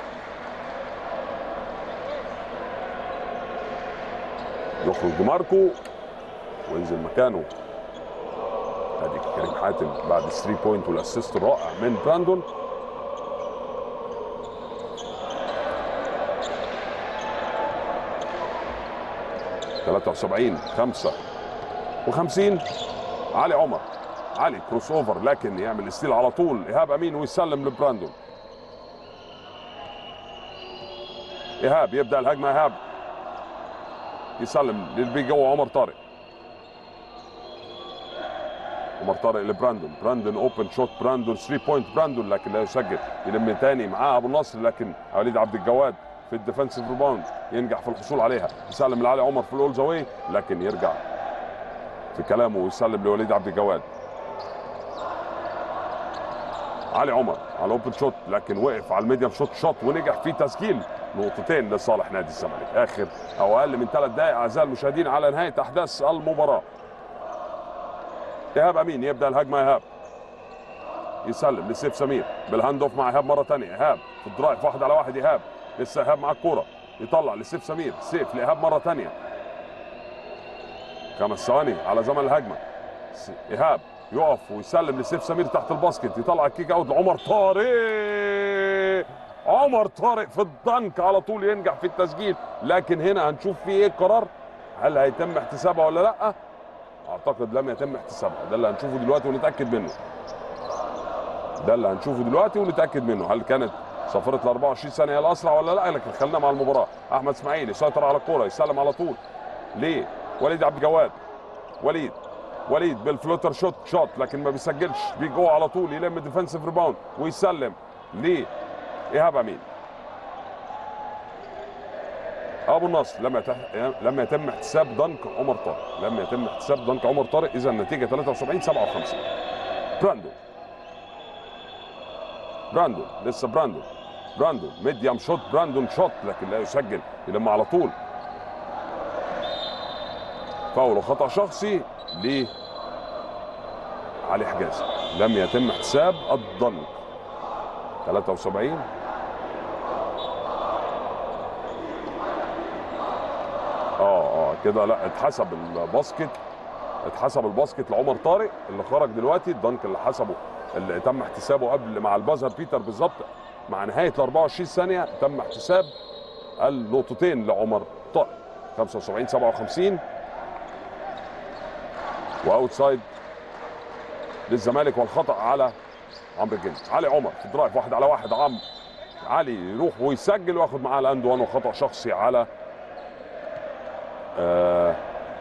يخرج دي ماركو وينزل مكانه ادي كريم حاتم بعد الثري بوينت والاسيست الرائع من براندون ثلاثة وسبعين خمسة وخمسين علي عمر علي كروس اوفر لكن يعمل ستيل على طول ايهاب امين ويسلم لبراندون ايهاب يبدا الهجمه ايهاب يسلم للبي جوه عمر طارق عمر طارق لبراندون براندون اوبن شوت براندون 3 بوينت براندون لكن لا يسجل يلم تاني معاه ابو النصر لكن وليد عبد الجواد في الديفنسيف ريباوند ينجح في الحصول عليها يسلم لعلي عمر في الاول زاويه لكن يرجع في كلامه ويسلم لوليد عبد الجواد علي عمر على اوبن شوت لكن وقف على الميديم شوت شوت ونجح في تسجيل نقطتين لصالح نادي الزمالك اخر او اقل من ثلاث دقائق اعزائي المشاهدين على نهايه احداث المباراه ايهاب امين يبدا الهجمه ايهاب يسلم لسيف سمير بالهاند اوف مع ايهاب مره ثانيه ايهاب في الدرايف واحد على واحد ايهاب لسه ايهاب مع الكوره يطلع لسيف سمير سيف لايهاب مره ثانيه خمس ثواني على زمن الهجمه ايهاب يقف ويسلم لسيف سمير تحت الباسكت يطلع الكيك اوت لعمر طارق عمر طارق في الدنك على طول ينجح في التسجيل لكن هنا هنشوف في ايه القرار هل هيتم احتسابها ولا لا اعتقد لم يتم احتسابها ده اللي هنشوفه دلوقتي ونتاكد منه ده اللي هنشوفه دلوقتي ونتاكد منه هل كانت صفرة ال 24 ثانية هي الأسرع ولا لا لكن خلينا مع المباراة أحمد إسماعيل يسيطر على الكورة يسلم على طول ليه وليد عبد الجواد وليد وليد بالفلوتر شوت شوت لكن ما بيسجلش بيجي جوه على طول يلم ديفensive ريباوند ويسلم ليه ايهاب امين ابو النصر لم يتم لم يتم احتساب دنك عمر طارق لم يتم احتساب دنك عمر طارق اذا النتيجه 73 57 براندو براندون لسه براندون براندون ميديم شوت براندون شوت لكن لا يسجل يلم على طول فاول وخطا شخصي ل علي حجازي لم يتم احتساب الضنك 73 اه اه كده لا اتحسب الباسكت اتحسب الباسكت لعمر طارق اللي خرج دلوقتي الدنك اللي حسبه اللي تم احتسابه قبل مع البازر بيتر بالظبط مع نهايه ال 24 ثانيه تم احتساب النقطتين لعمر طارق 75 57 واوتسايد للزمالك والخطا على عمرو الجندي علي عمر في درايف واحد على واحد عمرو علي يروح ويسجل وياخد معاه الاند وان وخطا شخصي على آه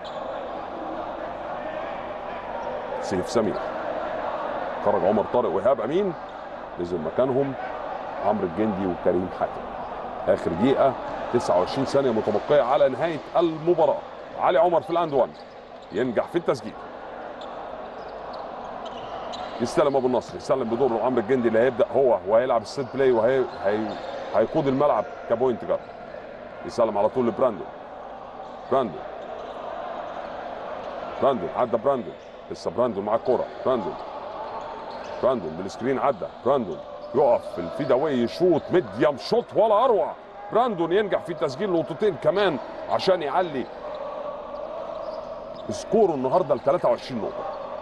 سيف سمير خرج عمر طارق وايهاب امين نزل مكانهم عمرو الجندي وكريم حاتم اخر دقيقه 29 ثانيه متبقيه على نهايه المباراه علي عمر في الاند 1 ينجح في التسجيل يستلم ابو النصر يسلم بدور عمرو الجندي اللي هيبدا هو وهيلعب السيت بلاي وهي هي... هيقود الملعب كبوينت جارد يسلم على طول لبراندون براندون براندون عدى براندون لسه براندون مع الكوره براندون براندون بالسكرين عدى براندون يقف في الفيداوي يشوط ميديم شوت ولا اروع براندون ينجح في تسجيل نقطتين كمان عشان يعلي سكوره النهارده ل 23 نقطه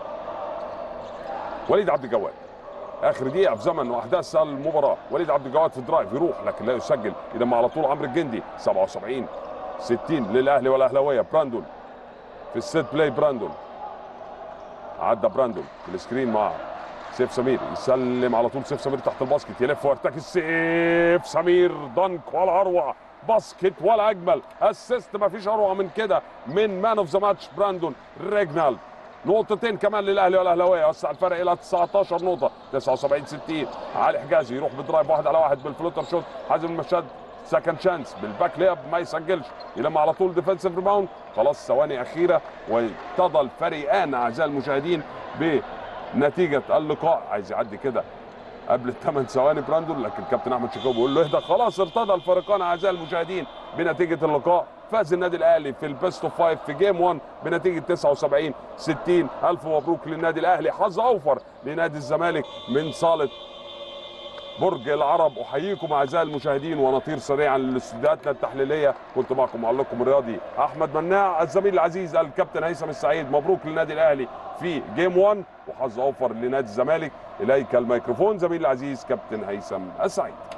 وليد عبد الجواد اخر دقيقه في زمن واحداث المباراه وليد عبد الجواد في الدرايف يروح لكن لا يسجل يلم على طول عمرو الجندي 77 60 للاهلي والاهلاويه براندون في السيت بلاي براندون عدى براندون في السكرين مع سيف سمير يسلم على طول سيف سمير تحت الباسكت يلف ويرتكز سيف سمير دنك ولا اروع باسكت ولا اجمل اسيست ما فيش اروع من كده من مان اوف ذا ماتش براندون ريجنالد نقطتين كمان للاهلي والاهلاويه وسع الفرق الى 19 نقطه 79 60 علي حجازي يروح بدرايف واحد على واحد بالفلوتر شوت حازم المشاد سكند شانس بالباك لياب ما يسجلش يلم على طول ديفensive ريباوند خلاص ثواني اخيره وارتضى الفريقان اعزائي المشاهدين بنتيجه اللقاء عايز يعدي كده قبل الثمان ثواني براندون لكن الكابتن احمد شيكو بيقول له اهدى خلاص ارتضى الفريقان اعزائي المشاهدين بنتيجه اللقاء فاز النادي الاهلي في البيست اوف فايف في جيم 1 بنتيجه 79 60 الف مبروك للنادي الاهلي حظ اوفر لنادي الزمالك من صاله برج العرب احييكم اعزائي المشاهدين ونطير سريعا لاستوديوهاتنا التحليليه كنت معكم معلقكم الرياضي احمد مناع الزميل العزيز الكابتن هيثم السعيد مبروك للنادي الاهلي في جيم 1 وحظ اوفر لنادي الزمالك اليك الميكروفون زميلي العزيز كابتن هيثم السعيد